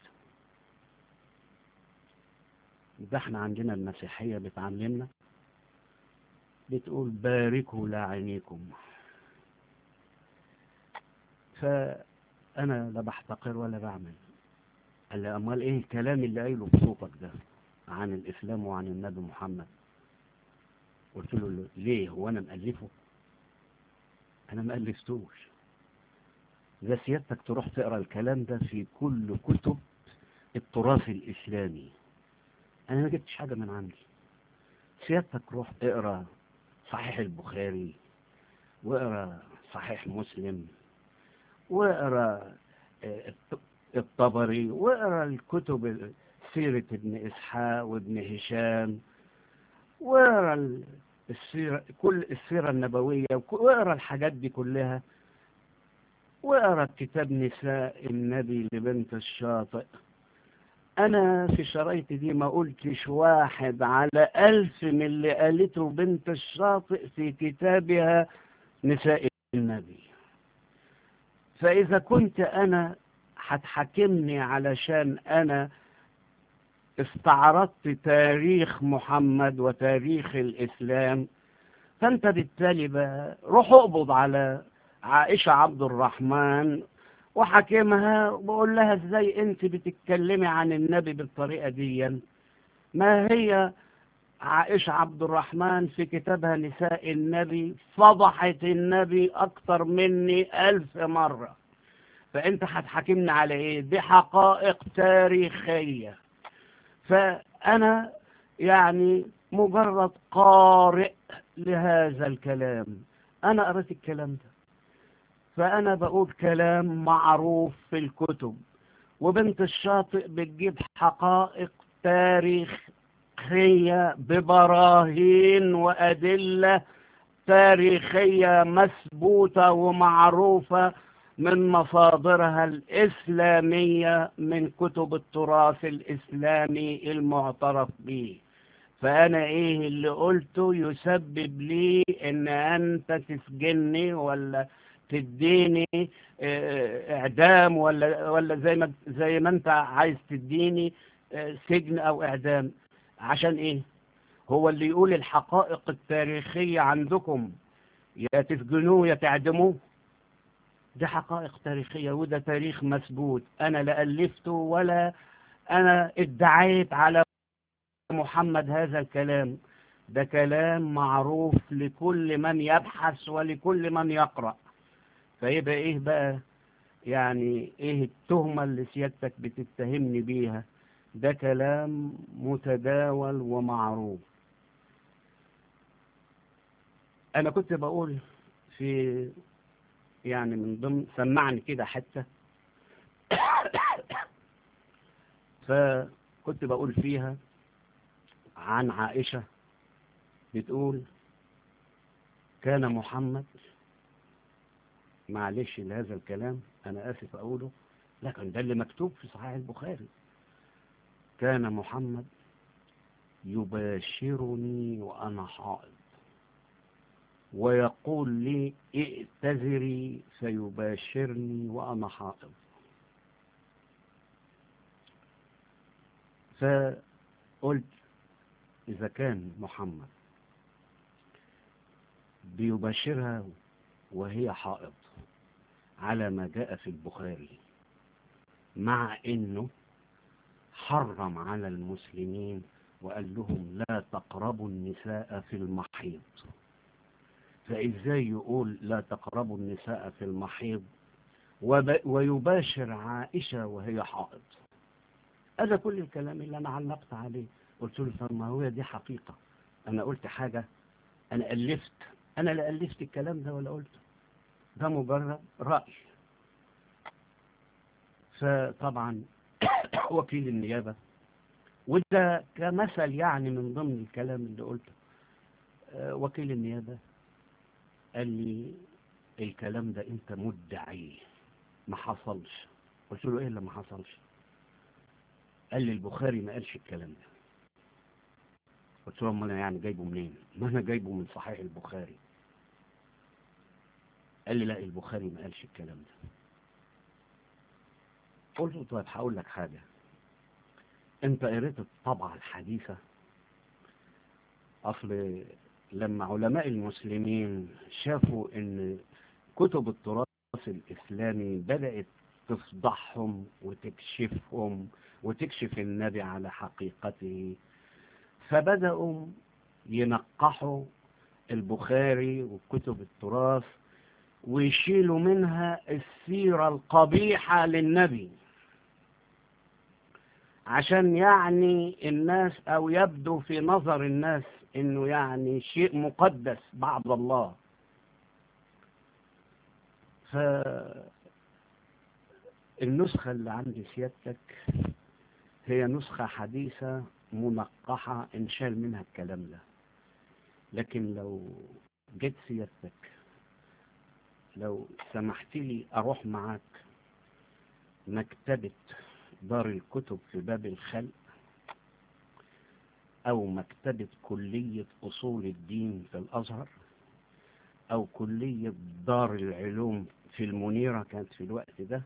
ده احنا عندنا المسيحية بتعلمنا بتقول باركوا لاعنيكم فانا لا بحتقر ولا بعمل قال لي امال ايه الكلام اللي قايله بصوتك ده عن الاسلام وعن النبي محمد قلت له ليه هو انا مألفه انا ما ألفتوش ده سيادتك تروح تقرا الكلام ده في كل كتب التراث الإسلامي أنا ما جبتش حاجة من عندي سيادتك روح اقرا صحيح البخاري واقرا صحيح مسلم واقرا آه، الط- الطبري واقرا الكتب ال- سيرة ابن إسحاق وابن هشام واقرا ال- السيرة كل السيرة النبوية وك- واقرا الحاجات دي كلها واقرا كتاب نساء النبي لبنت الشاطئ انا في شرايطي دي ما قلتش واحد على الف من اللي قالته بنت الشاطئ في كتابها نساء النبي فاذا كنت انا هتحاكمني علشان انا استعرضت تاريخ محمد وتاريخ الاسلام فانت بالتالي بقى روح اقبض على عائشة عبد الرحمن وحاكمها وبقول لها ازاي انت بتتكلمي عن النبي بالطريقة دي ما هي عائشة عبد الرحمن في كتابها نساء النبي فضحت النبي اكتر مني الف مرة فانت هتحاكمني على ايه دي حقائق تاريخية فانا يعني مجرد قارئ لهذا الكلام انا قرأت الكلام ده فأنا بقول كلام معروف في الكتب وبنت الشاطئ بتجيب حقائق تاريخية ببراهين وأدلة تاريخية مثبوتة ومعروفة من مصادرها الإسلامية من كتب التراث الإسلامي المعترف به فأنا إيه اللي قلته يسبب لي إن أنت تسجني ولا تديني آه، إعدام ولا ولا زي ما زي ما أنت عايز تديني آه، سجن أو إعدام عشان إيه؟ هو اللي يقول الحقائق التاريخية عندكم يا تسجنوه يا تعدموه دي حقائق تاريخية وده تاريخ مثبوت أنا لا ألفته ولا أنا ادعيت على محمد هذا الكلام ده كلام معروف لكل من يبحث ولكل من يقرأ فيبقى إيه بقى يعني إيه التهمة اللي سيادتك بتتهمني بيها ده كلام متداول ومعروف أنا كنت بقول في يعني من ضمن سمعني كده حتى فكنت بقول فيها عن عائشة بتقول كان محمد معلش لهذا الكلام أنا آسف أقوله لكن ده اللي مكتوب في صحيح البخاري كان محمد يباشرني وأنا حائض ويقول لي ائتذري فيباشرني وأنا حائض فقلت إذا كان محمد بيباشرها وهي حائض على ما جاء في البخاري مع انه حرم على المسلمين وقال لهم لا تقربوا النساء في المحيض فازاي يقول لا تقربوا النساء في المحيض وب- ويباشر عائشة وهي حائض هذا كل الكلام اللي انا علقت عليه قلت له طب ما هو دي حقيقة انا قلت حاجة انا الفت انا لا الفت الكلام ده ولا قلته ده مجرد رأي فطبعا وكيل النيابة وده كمثل يعني من ضمن الكلام اللي قلته آه، وكيل النيابة قال لي الكلام ده انت مدعي ما حصلش قلت له ايه اللي ما حصلش قال لي البخاري ما قالش الكلام ده قلت له امال انا يعني جايبه منين ما انا جايبه من صحيح البخاري قال لي لا البخاري ما قالش الكلام ده قلت له طيب هقول لك حاجة انت قريت الطبعة الحديثة اصل لما علماء المسلمين شافوا ان كتب التراث الاسلامي بدأت تفضحهم وتكشفهم وتكشف النبي على حقيقته فبدأوا ينقحوا البخاري وكتب التراث ويشيلوا منها السيرة القبيحة للنبي عشان يعني الناس او يبدو في نظر الناس انه يعني شيء مقدس بعد الله فالنسخة اللي عند سيادتك هي نسخة حديثة منقحة انشال منها الكلام ده لكن لو جت سيادتك لو سمحت لي اروح معاك مكتبة دار الكتب في باب الخلق او مكتبة كلية اصول الدين في الازهر او كلية دار العلوم في المنيرة كانت في الوقت ده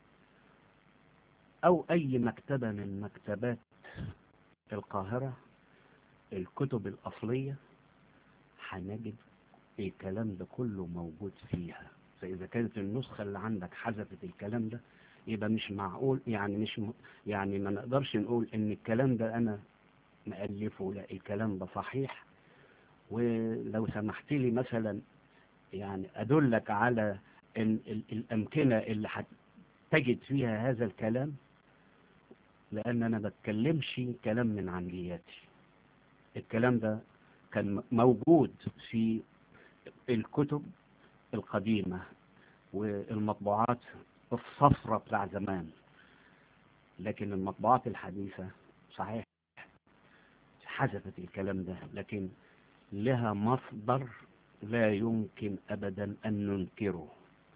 او اي مكتبة من مكتبات القاهرة الكتب الاصلية هنجد الكلام ده كله موجود فيها فإذا كانت النسخة اللي عندك حذفت الكلام ده يبقى مش معقول يعني مش م... يعني ما نقدرش نقول ان الكلام ده انا مألفه لا الكلام ده صحيح ولو سمحت لي مثلا يعني ادلك على ال... ال... الامكنة اللي هتجد فيها هذا الكلام لان انا بتكلمش كلام من عندياتي الكلام ده كان موجود في الكتب القديمة والمطبوعات الصفرة بتاع زمان لكن المطبوعات الحديثة صحيح حذفت الكلام ده لكن لها مصدر لا يمكن أبدا أن ننكره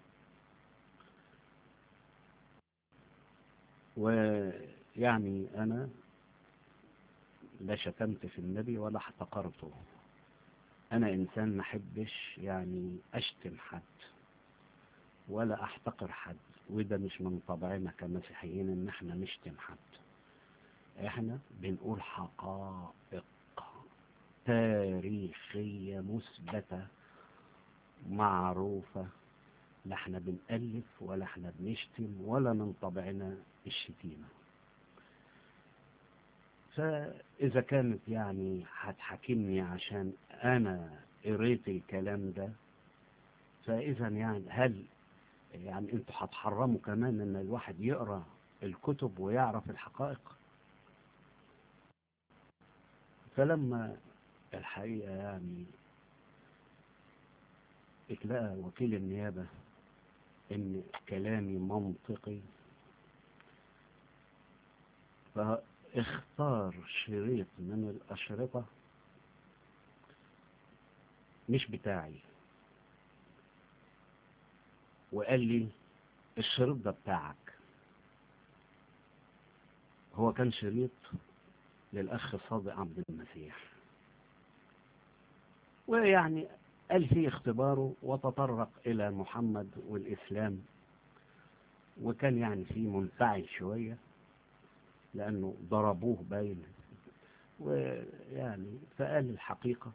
ويعني أنا لا شتمت في النبي ولا احتقرته أنا إنسان ما أحبش يعني أشتم حد ولا أحتقر حد وده مش من طبعنا كمسيحيين إن احنا نشتم حد احنا بنقول حقائق تاريخية مثبتة معروفة لا احنا بنألف ولا احنا بنشتم ولا من طبعنا الشتيمة فإذا كانت يعني هتحاكمني عشان أنا قريت الكلام ده فإذا يعني هل يعني انتوا هتحرموا كمان ان الواحد يقرأ الكتب ويعرف الحقائق فلما الحقيقة يعني اتلقى وكيل النيابة ان كلامي منطقي فاختار شريط من الأشرطة مش بتاعي وقال لي الشريط ده بتاعك هو كان شريط للأخ صادق عبد المسيح ويعني قال في اختباره وتطرق إلى محمد والإسلام وكان يعني في منفعل شوية لأنه ضربوه باين ويعني فقال الحقيقة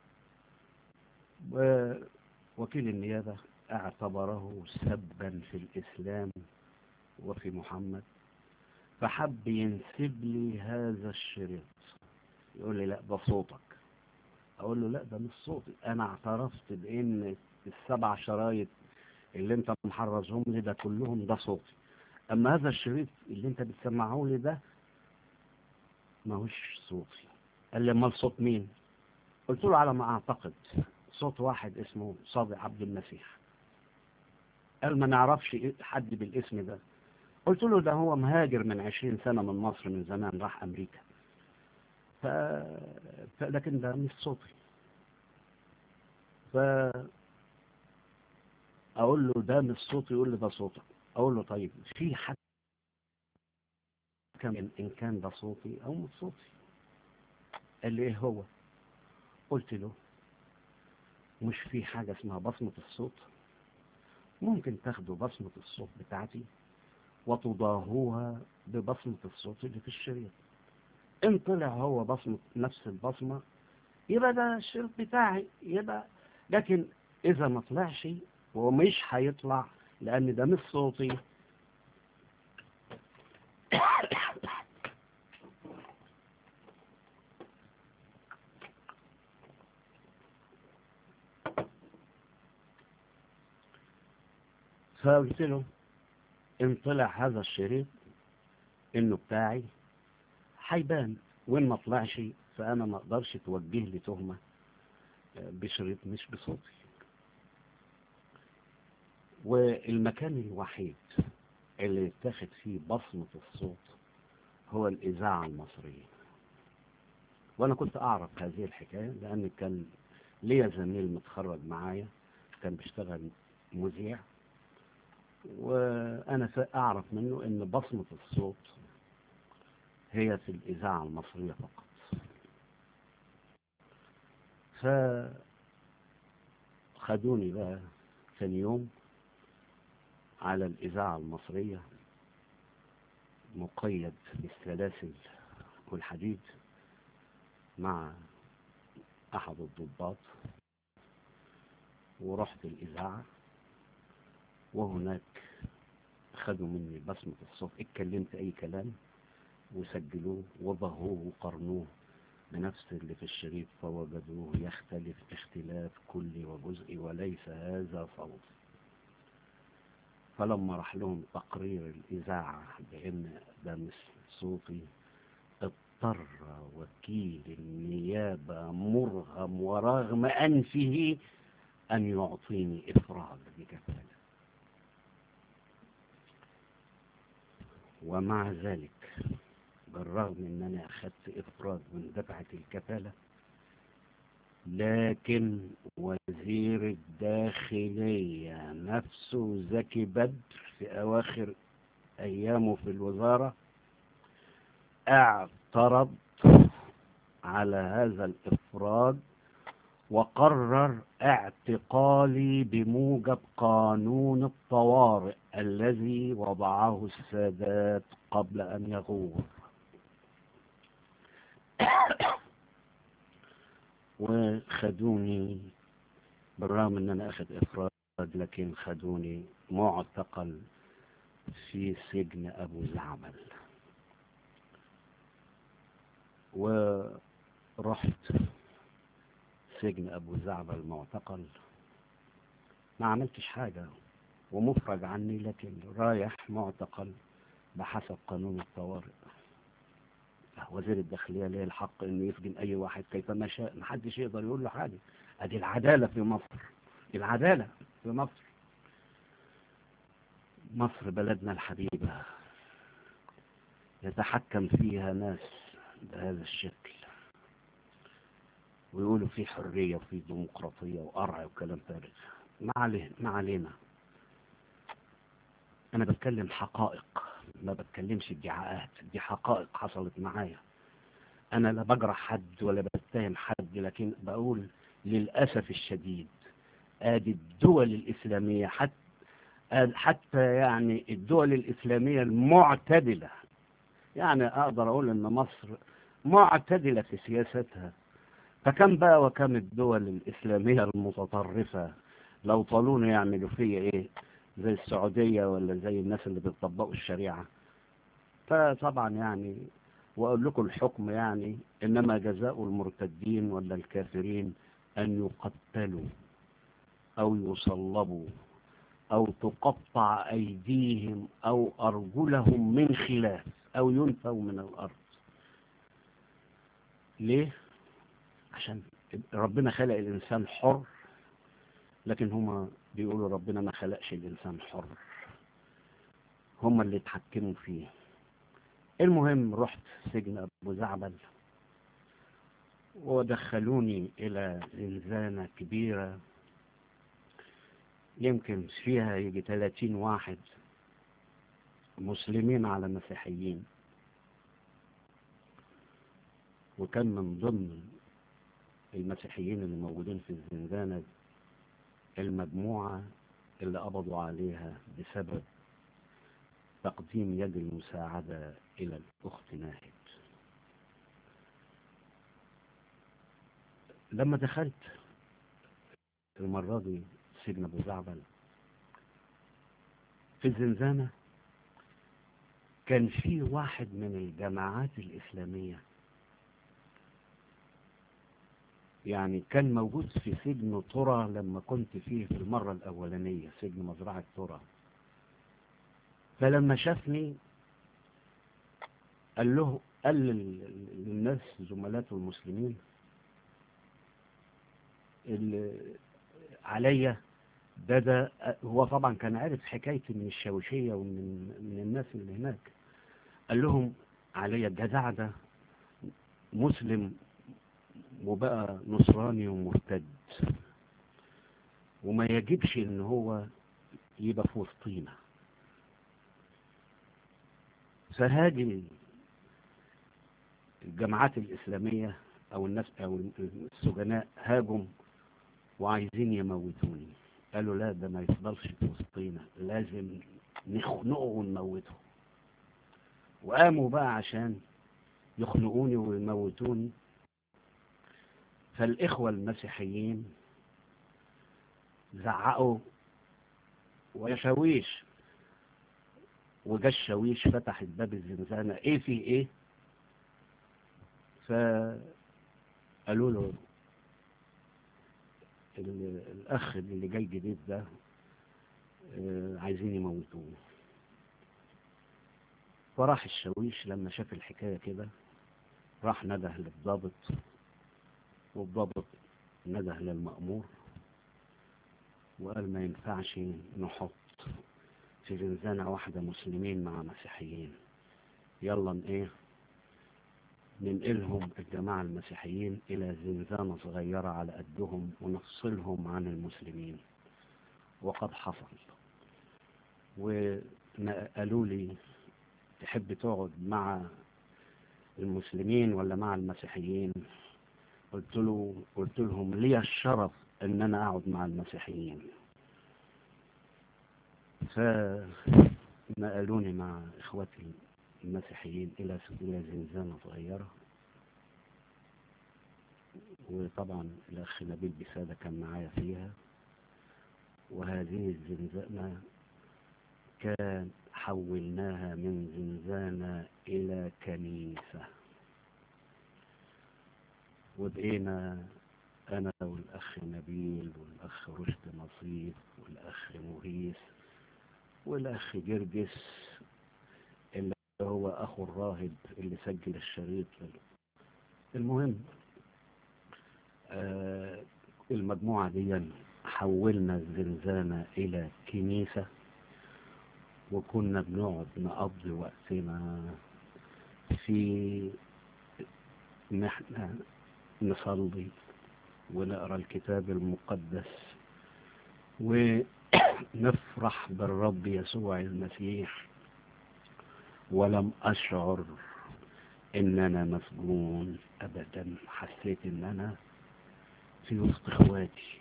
ووكيل النيابة اعتبره سبا في الإسلام وفي محمد فحب ينسب لي هذا الشريط يقول لي لا ده صوتك اقول له لا ده مش صوتي انا اعترفت بان السبع شرايط اللي انت محرزهم لي ده كلهم ده صوتي اما هذا الشريط اللي انت بتسمعه لي ده ماهوش صوتي قال لي امال صوت مين قلت له على ما اعتقد صوت واحد اسمه صادق عبد المسيح قال ما نعرفش حد بالاسم ده قلت له ده هو مهاجر من عشرين سنة من مصر من زمان راح أمريكا ف... ف... لكن ده مش صوتي ف أقول له ده مش صوتي يقول لي ده صوتك أقول له طيب في حد كان إن كان ده صوتي أو مش صوتي قال لي إيه هو قلت له مش في حاجة اسمها بصمة الصوت ممكن تاخدوا بصمة الصوت بتاعتي وتضاهوها ببصمة الصوت اللي في الشريط ان طلع هو بصمة نفس البصمة يبقى ده الشريط بتاعي يبقى لكن اذا ما طلعش ومش هيطلع لان ده مش صوتي فقلت له ان طلع هذا الشريط انه بتاعي هيبان وان ما طلعش فانا ما اقدرش توجه لي تهمة بشريط مش بصوتي والمكان الوحيد اللي يتاخد فيه بصمة الصوت هو الإذاعة المصرية وأنا كنت أعرف هذه الحكاية لأن كان ليا زميل متخرج معايا كان بيشتغل مذيع وأنا أعرف منه أن بصمة الصوت هي في الإذاعة المصرية فقط فخدوني بقى ثاني يوم على الإذاعة المصرية مقيد بالسلاسل والحديد مع أحد الضباط ورحت الإذاعة وهناك خدوا مني بصمة الصوت اتكلمت أي كلام وسجلوه وضهوه وقرنوه بنفس اللي في الشريط فوجدوه يختلف اختلاف كلي وجزئي وليس هذا صوت فلما راح لهم تقرير الإذاعة بأن ده مش صوتي اضطر وكيل النيابة مرغم ورغم أنفه أن يعطيني إفراج بكفالة ومع ذلك بالرغم ان انا اخدت افراد من دفعة الكفالة لكن وزير الداخلية نفسه زكي بدر في اواخر ايامه في الوزارة اعترض على هذا الافراد وقرر اعتقالي بموجب قانون الطوارئ الذي وضعه السادات قبل أن يغور وخدوني بالرغم ان انا اخذ افراد لكن خدوني معتقل في سجن ابو زعبل ورحت سجن ابو زعبل معتقل ما عملتش حاجة ومفرج عني لكن رايح معتقل بحسب قانون الطوارئ وزير الداخلية ليه الحق انه يسجن اي واحد كيفما شاء محدش يقدر يقول له حاجة ادي العدالة في مصر العدالة في مصر مصر بلدنا الحبيبة يتحكم فيها ناس بهذا الشكل ويقولوا في حرية وفي ديمقراطية وقرع وكلام فارغ ما علينا ما علينا انا بتكلم حقائق ما بتكلمش ادعاءات دي حقائق حصلت معايا انا لا بجرح حد ولا بتهم حد لكن بقول للأسف الشديد ادي الدول الاسلامية حتى حتى يعني الدول الاسلامية المعتدلة يعني اقدر اقول ان مصر معتدلة في سياستها فكم بقى وكم الدول الاسلامية المتطرفة لو طالون يعملوا فيا ايه زي السعودية ولا زي الناس اللي بيطبقوا الشريعة فطبعا يعني واقول لكم الحكم يعني انما جزاء المرتدين ولا الكافرين ان يقتلوا او يصلبوا او تقطع ايديهم او ارجلهم من خلاف او ينفوا من الارض ليه عشان ربنا خلق الانسان حر لكن هما بيقولوا ربنا ما خلقش الإنسان حر هما اللي اتحكموا فيه المهم رحت سجن أبو زعبل ودخلوني إلى زنزانة كبيرة يمكن فيها يجي 30 واحد مسلمين على مسيحيين وكان من ضمن المسيحيين اللي موجودين في الزنزانة المجموعة اللي قبضوا عليها بسبب تقديم يد المساعدة إلى الأخت ناهد لما دخلت المرة دي سجن أبو زعبل في الزنزانة كان في واحد من الجماعات الإسلامية يعني كان موجود في سجن طرى لما كنت فيه في المرة الأولانية سجن مزرعة طرى فلما شافني قال له قال للناس زملاته المسلمين اللي عليا ده ده هو طبعا كان عارف حكايتي من الشاوشية ومن من الناس اللي هناك قال لهم عليا الجدع ده مسلم وبقى نصراني ومرتد وما يجبش ان هو يبقى في وسطينا فهاجم الجماعات الإسلامية أو الناس أو السجناء هاجم وعايزين يموتوني قالوا لا ده ما يفضلش في وسطينا لازم نخنقه ونموته وقاموا بقى عشان يخنقوني ويموتوني فالإخوة المسيحيين زعقوا وشاويش وجا الشاويش فتح الباب الزنزانة ايه في ايه فقالوا له الاخ اللي جاي جديد ده عايزين يموتوه فراح الشاويش لما شاف الحكاية كده راح نده للضابط والضابط نده للمأمور وقال ما ينفعش نحط في زنزانة واحدة مسلمين مع مسيحيين يلا ايه ننقلهم الجماعة المسيحيين إلى زنزانة صغيرة على قدهم ونفصلهم عن المسلمين وقد حصل وقالوا لي تحب تقعد مع المسلمين ولا مع المسيحيين قلت له قلت لهم لي الشرف ان انا اقعد مع المسيحيين فنقلوني مع اخواتي المسيحيين الى الى زنزانه صغيره وطبعا الاخ نبيل بساده كان معايا فيها وهذه الزنزانه كان حولناها من زنزانة إلى كنيسة وبقينا أنا والأخ نبيل والأخ رشد نصيف والأخ مغيث والأخ جرجس اللي هو أخو الراهب اللي سجل الشريط المهم آه المجموعة دي حولنا الزنزانة إلى كنيسة وكنا بنقعد نقضي وقتنا في ان احنا نصلي ونقرا الكتاب المقدس ونفرح بالرب يسوع المسيح ولم اشعر ان انا مسجون ابدا حسيت ان انا في وسط اخواتي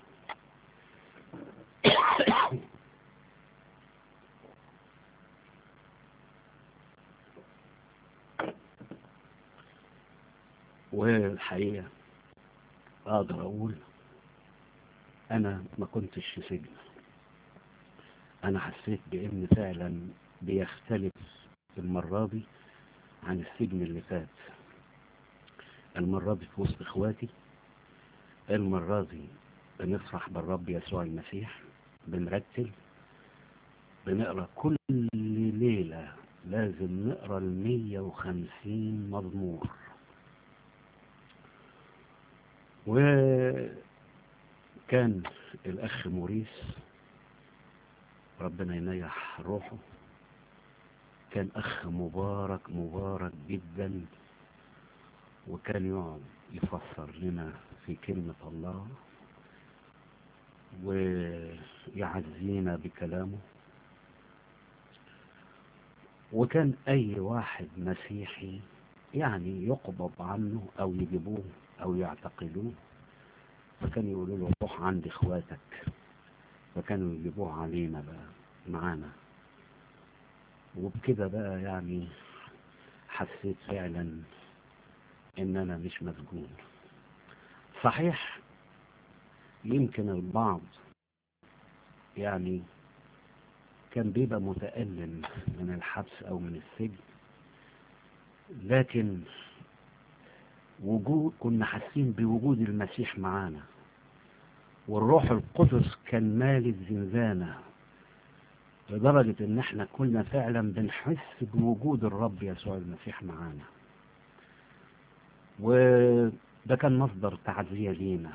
والحقيقة أقدر أقول أنا ما كنتش في سجن أنا حسيت بأن فعلا بيختلف المرة دي عن السجن اللي فات المرة دي في وسط إخواتي المرة دي بنفرح بالرب يسوع المسيح بنرتل بنقرأ كل ليلة لازم نقرأ المية وخمسين مزمور وكان الأخ موريس ربنا ينيح روحه كان أخ مبارك مبارك جدا وكان يقعد يفسر لنا في كلمة الله ويعزينا بكلامه وكان أي واحد مسيحي يعني يقبض عنه أو يجيبوه أو يعتقلوه فكانوا يقولوا له روح عند إخواتك فكانوا يجيبوه علينا بقى معانا وبكده بقى يعني حسيت فعلا ان انا مش مسجون صحيح يمكن البعض يعني كان بيبقى متألم من الحبس او من السجن لكن وجود كنا حاسين بوجود المسيح معانا والروح القدس كان مالي الزنزانة لدرجة ان احنا كنا فعلا بنحس بوجود الرب يسوع المسيح معانا وده كان مصدر تعزية لينا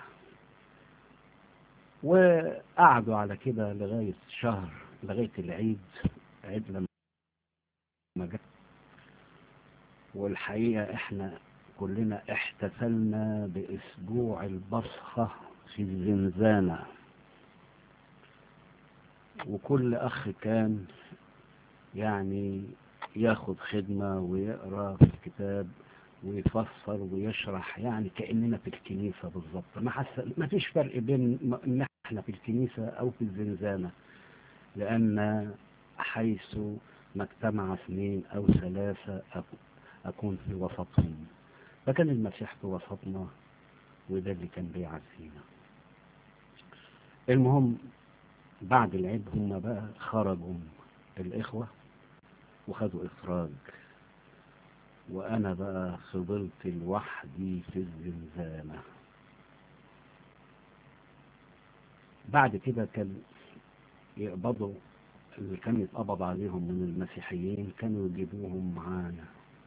وقعدوا على كده لغاية شهر لغاية العيد عيد لما جاء والحقيقة احنا كلنا احتفلنا باسبوع البصخة في الزنزانة وكل اخ كان يعني ياخد خدمة ويقرأ في الكتاب ويفسر ويشرح يعني كأننا في الكنيسة بالظبط ما, حس... ما فيش فرق بين ان احنا في الكنيسة او في الزنزانة لان حيث ما اجتمع اثنين او ثلاثة اكون في وسطهم فكان المسيح في وسطنا وده اللي كان بيعزينا المهم بعد العيد هم بقى خرجوا الإخوة وخدوا إخراج وأنا بقى فضلت لوحدي في الزنزانة بعد كده كان يقبضوا اللي كان يتقبض عليهم من المسيحيين كانوا يجيبوهم معانا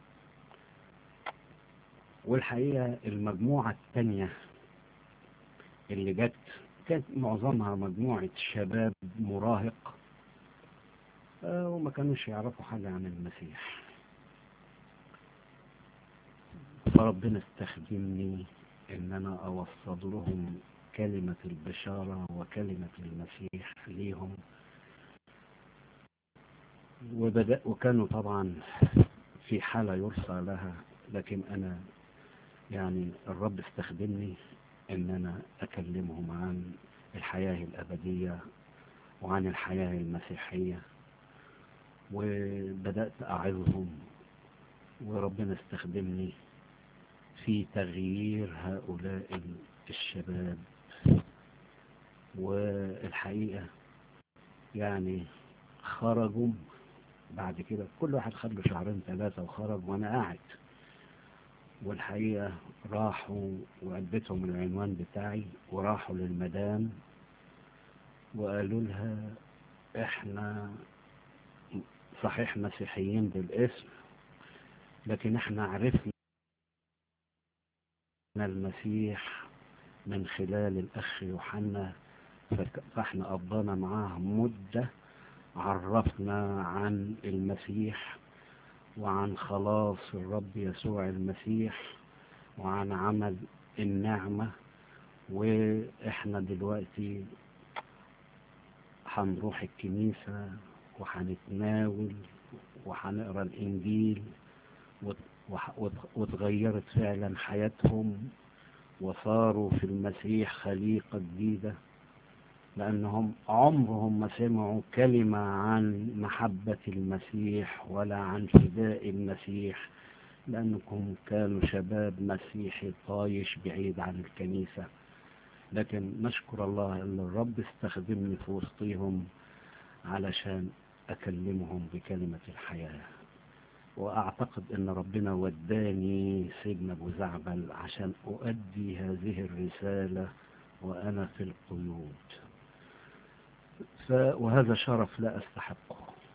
والحقيقة المجموعة الثانية اللي جت كانت معظمها مجموعة شباب مراهق آه وما كانوش يعرفوا حاجة عن المسيح ف فربنا استخدمني ان انا اوصل لهم كلمة البشارة وكلمة المسيح ليهم وبدأ وكانوا طبعا في حالة يرثى لها لكن انا يعني الرب استخدمني ان انا اكلمهم عن الحياة الابدية وعن الحياة المسيحية وبدأت اعظهم وربنا استخدمني في تغيير هؤلاء الشباب والحقيقة يعني خرجوا بعد كده كل واحد خد له شهرين ثلاثة وخرج وانا قاعد والحقيقة راحوا واديتهم العنوان بتاعي وراحوا للمدام وقالوا لها احنا صحيح مسيحيين بالاسم لكن احنا عرفنا المسيح من خلال الاخ يوحنا فاحنا قضينا معاه مدة عرفنا عن المسيح وعن خلاص الرب يسوع المسيح وعن عمل النعمة واحنا دلوقتي هنروح الكنيسة وهنتناول وهنقرا الانجيل واتغيرت فعلا حياتهم وصاروا في المسيح خليقة جديدة لأنهم عمرهم ما سمعوا كلمة عن محبة المسيح ولا عن فداء المسيح لأنكم كانوا شباب مسيحي طايش بعيد عن الكنيسة لكن نشكر الله أن الرب استخدمني في وسطهم علشان أكلمهم بكلمة الحياة وأعتقد أن ربنا وداني سجن أبو زعبل عشان أؤدي هذه الرسالة وأنا في القيود ف... وهذا شرف لا أستحقه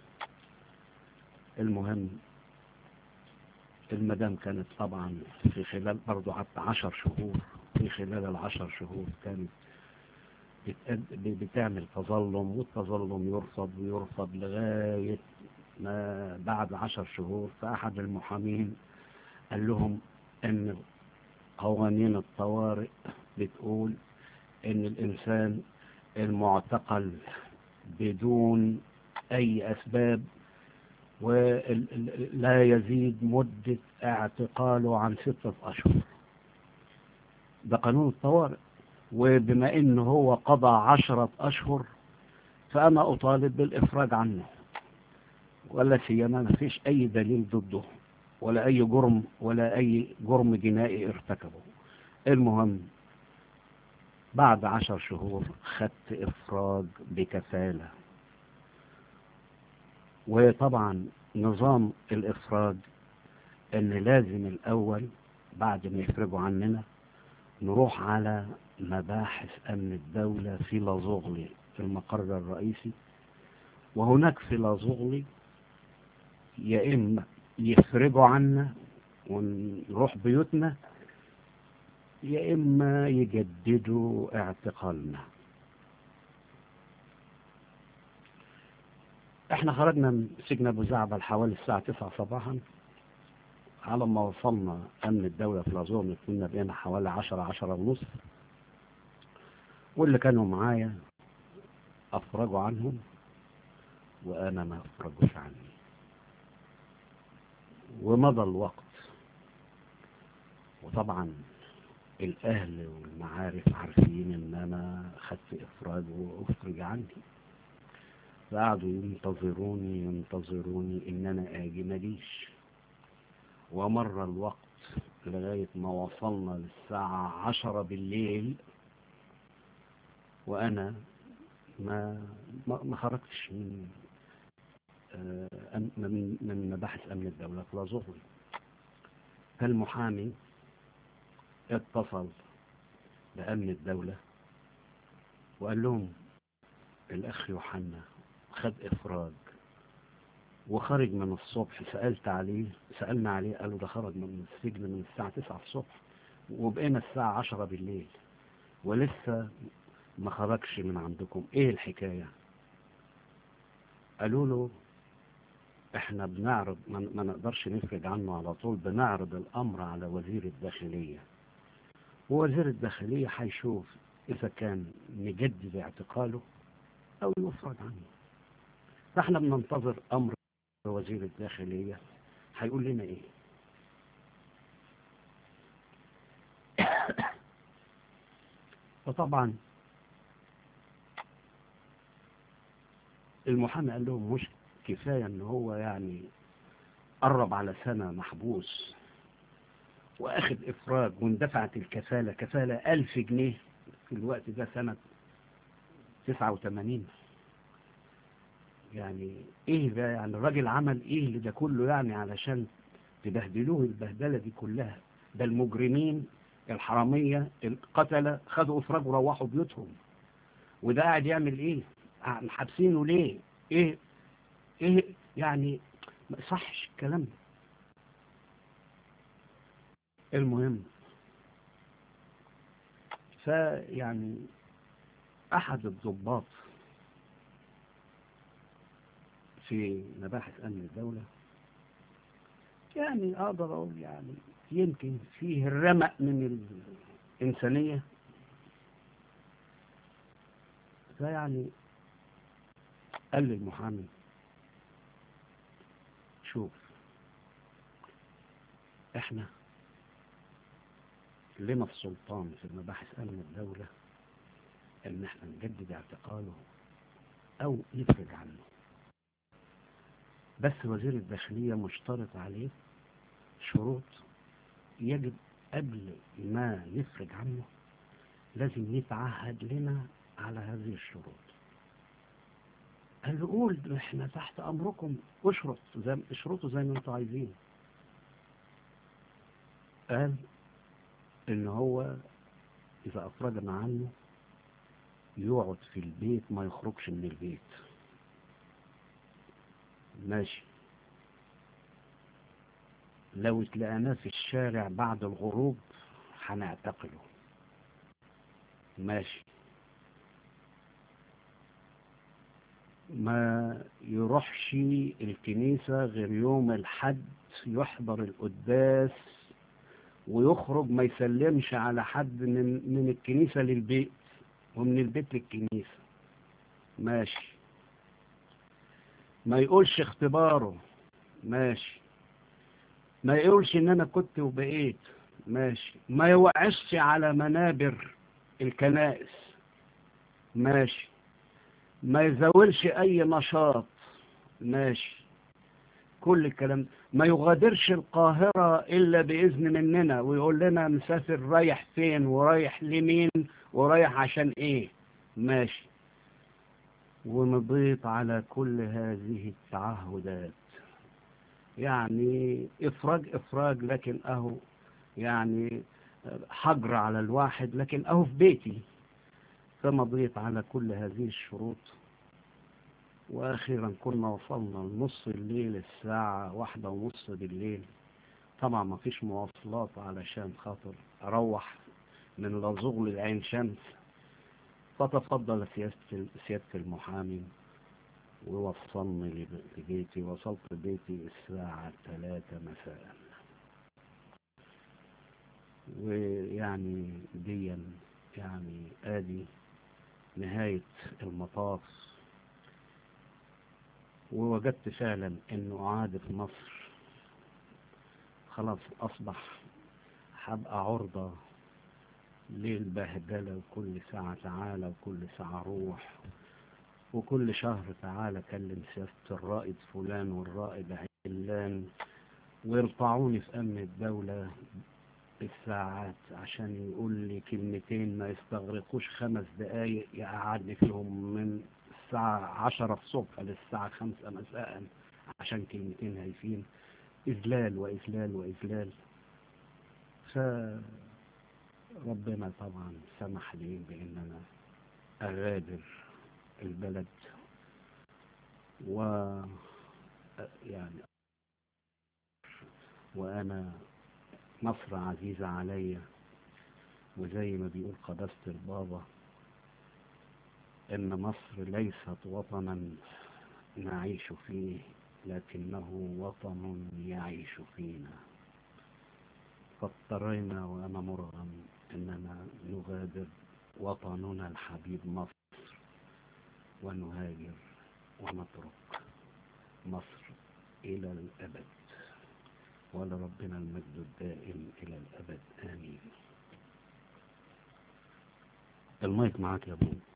المهم المدام كانت طبعا في خلال برضو حتى عشر شهور في خلال العشر شهور كانت بتأد... بتعمل تظلم والتظلم يرفض ويرفض لغاية ما بعد عشر شهور فأحد المحامين قال لهم ان قوانين الطوارئ بتقول ان الانسان المعتقل بدون اي اسباب ولا يزيد مدة اعتقاله عن ستة اشهر ده قانون الطوارئ وبما انه هو قضى عشرة اشهر فانا اطالب بالافراج عنه ولا سيما ما فيش اي دليل ضده ولا اي جرم ولا اي جرم جنائي ارتكبه المهم بعد عشر شهور خدت افراج بكفالة وطبعا نظام الافراج ان لازم الاول بعد ما يفرجوا عننا نروح على مباحث امن الدولة في لازوغلي في المقر الرئيسي وهناك في لازوغلي يا اما يفرجوا عنا ونروح بيوتنا يا إما يجددوا اعتقالنا احنا خرجنا من سجن ابو زعبل حوالي الساعة 9 صباحا على ما وصلنا امن الدولة في الازور كنا بقينا حوالي 10 10 ونص واللي كانوا معايا افرجوا عنهم وانا ما افرجوش عني ومضى الوقت وطبعا الاهل والمعارف عارفين ان انا خدت افراج وافرج عني فقعدوا ينتظروني ينتظروني ان انا اجي مجيش ومر الوقت لغاية ما وصلنا للساعة عشرة بالليل وانا ما ما, ما خرجتش من من من مباحث امن الدولة في لازوغلي فالمحامي اتصل بأمن الدولة وقال لهم الأخ يوحنا خد إفراج وخرج من الصبح سألت عليه سألنا عليه قالوا ده خرج من السجن من الساعة 9 الصبح وبقينا الساعة 10 بالليل ولسه ما خرجش من عندكم ايه الحكاية قالوا له احنا بنعرض ما ما نقدرش نفرج عنه على طول بنعرض الامر على وزير الداخلية ووزير الداخلية هيشوف اذا كان نجدد اعتقاله او يفرج عنه فاحنا بننتظر امر وزير الداخلية هيقول لنا ايه وطبعا المحامي قال لهم مش كفاية ان هو يعني قرب على سنة محبوس واخد افراج واندفعت الكفالة كفالة الف جنيه في الوقت ده سنة تسعة وثمانين يعني ايه ده يعني الراجل عمل ايه اللي ده كله يعني علشان تبهدلوه البهدلة دي كلها ده المجرمين الحرامية القتلة خدوا افراج وروحوا بيوتهم وده قاعد يعمل ايه حابسينه ليه ايه ايه يعني ما صحش الكلام ده المهم فيعني احد الضباط في مباحث امن الدولة يعني اقدر اقول يعني يمكن فيه الرمق من الانسانية فيعني قال للمحامي شوف احنا لنا السلطان في مباحث امن الدولة ان احنا نجدد اعتقاله او نفرج عنه بس وزير الداخلية مشترط عليه شروط يجب قبل ما نفرج عنه لازم يتعهد لنا على هذه الشروط قال له قول احنا تحت امركم اشرط زي اشرطوا زي ما انتوا عايزين قال ان هو اذا افرجنا عنه يقعد في البيت ما يخرجش من البيت ماشي لو اتلقناه في الشارع بعد الغروب هنعتقله ماشي ما يروحش الكنيسة غير يوم الحد يحضر القداس ويخرج ما يسلمش على حد من, من الكنيسة للبيت ومن البيت للكنيسة ماشي ما يقولش اختباره ماشي ما يقولش ان انا كنت وبقيت ماشي ما يوعش على منابر الكنائس ماشي ما يزاولش اي نشاط ماشي كل الكلام ما يغادرش القاهرة الا باذن مننا ويقول لنا مسافر رايح فين ورايح لمين ورايح عشان ايه ماشي ونضيط على كل هذه التعهدات يعني افراج افراج لكن اهو يعني حجر على الواحد لكن اهو في بيتي فمضيت على كل هذه الشروط واخيرا كنا وصلنا لنص الليل الساعة واحدة ونص بالليل طبعا ما فيش مواصلات علشان خاطر اروح من لازغل العين شمس فتفضل سيادة سيادة المحامي ووصلني لبيتي وصلت بيتي الساعة ثلاثة مساء ويعني ديا يعني ادي نهاية المطاف ووجدت فعلا انه عاد في مصر خلاص اصبح هبقى عرضة للبهدلة وكل ساعة تعالى وكل ساعة روح وكل شهر تعالى كلم سياسة الرائد فلان والرائد علان ويرفعوني في أمن الدولة بالساعات عشان يقول لي كلمتين ما يستغرقوش خمس دقايق يقعدني فيهم من الساعة عشرة الصبح للساعة خمسة مساء عشان كلمتين هايفين إذلال وإذلال وإذلال فربنا طبعا سمح لي بأن أنا أغادر البلد و يعني وأنا مصر عزيزة عليا وزي ما بيقول قداسة البابا إن مصر ليست وطنا نعيش فيه لكنه وطن يعيش فينا فاضطرينا وأنا مرغم أننا نغادر وطننا الحبيب مصر ونهاجر ونترك مصر إلى الأبد ولربنا المجد الدائم إلى الأبد آمين المايك معاك يا ابو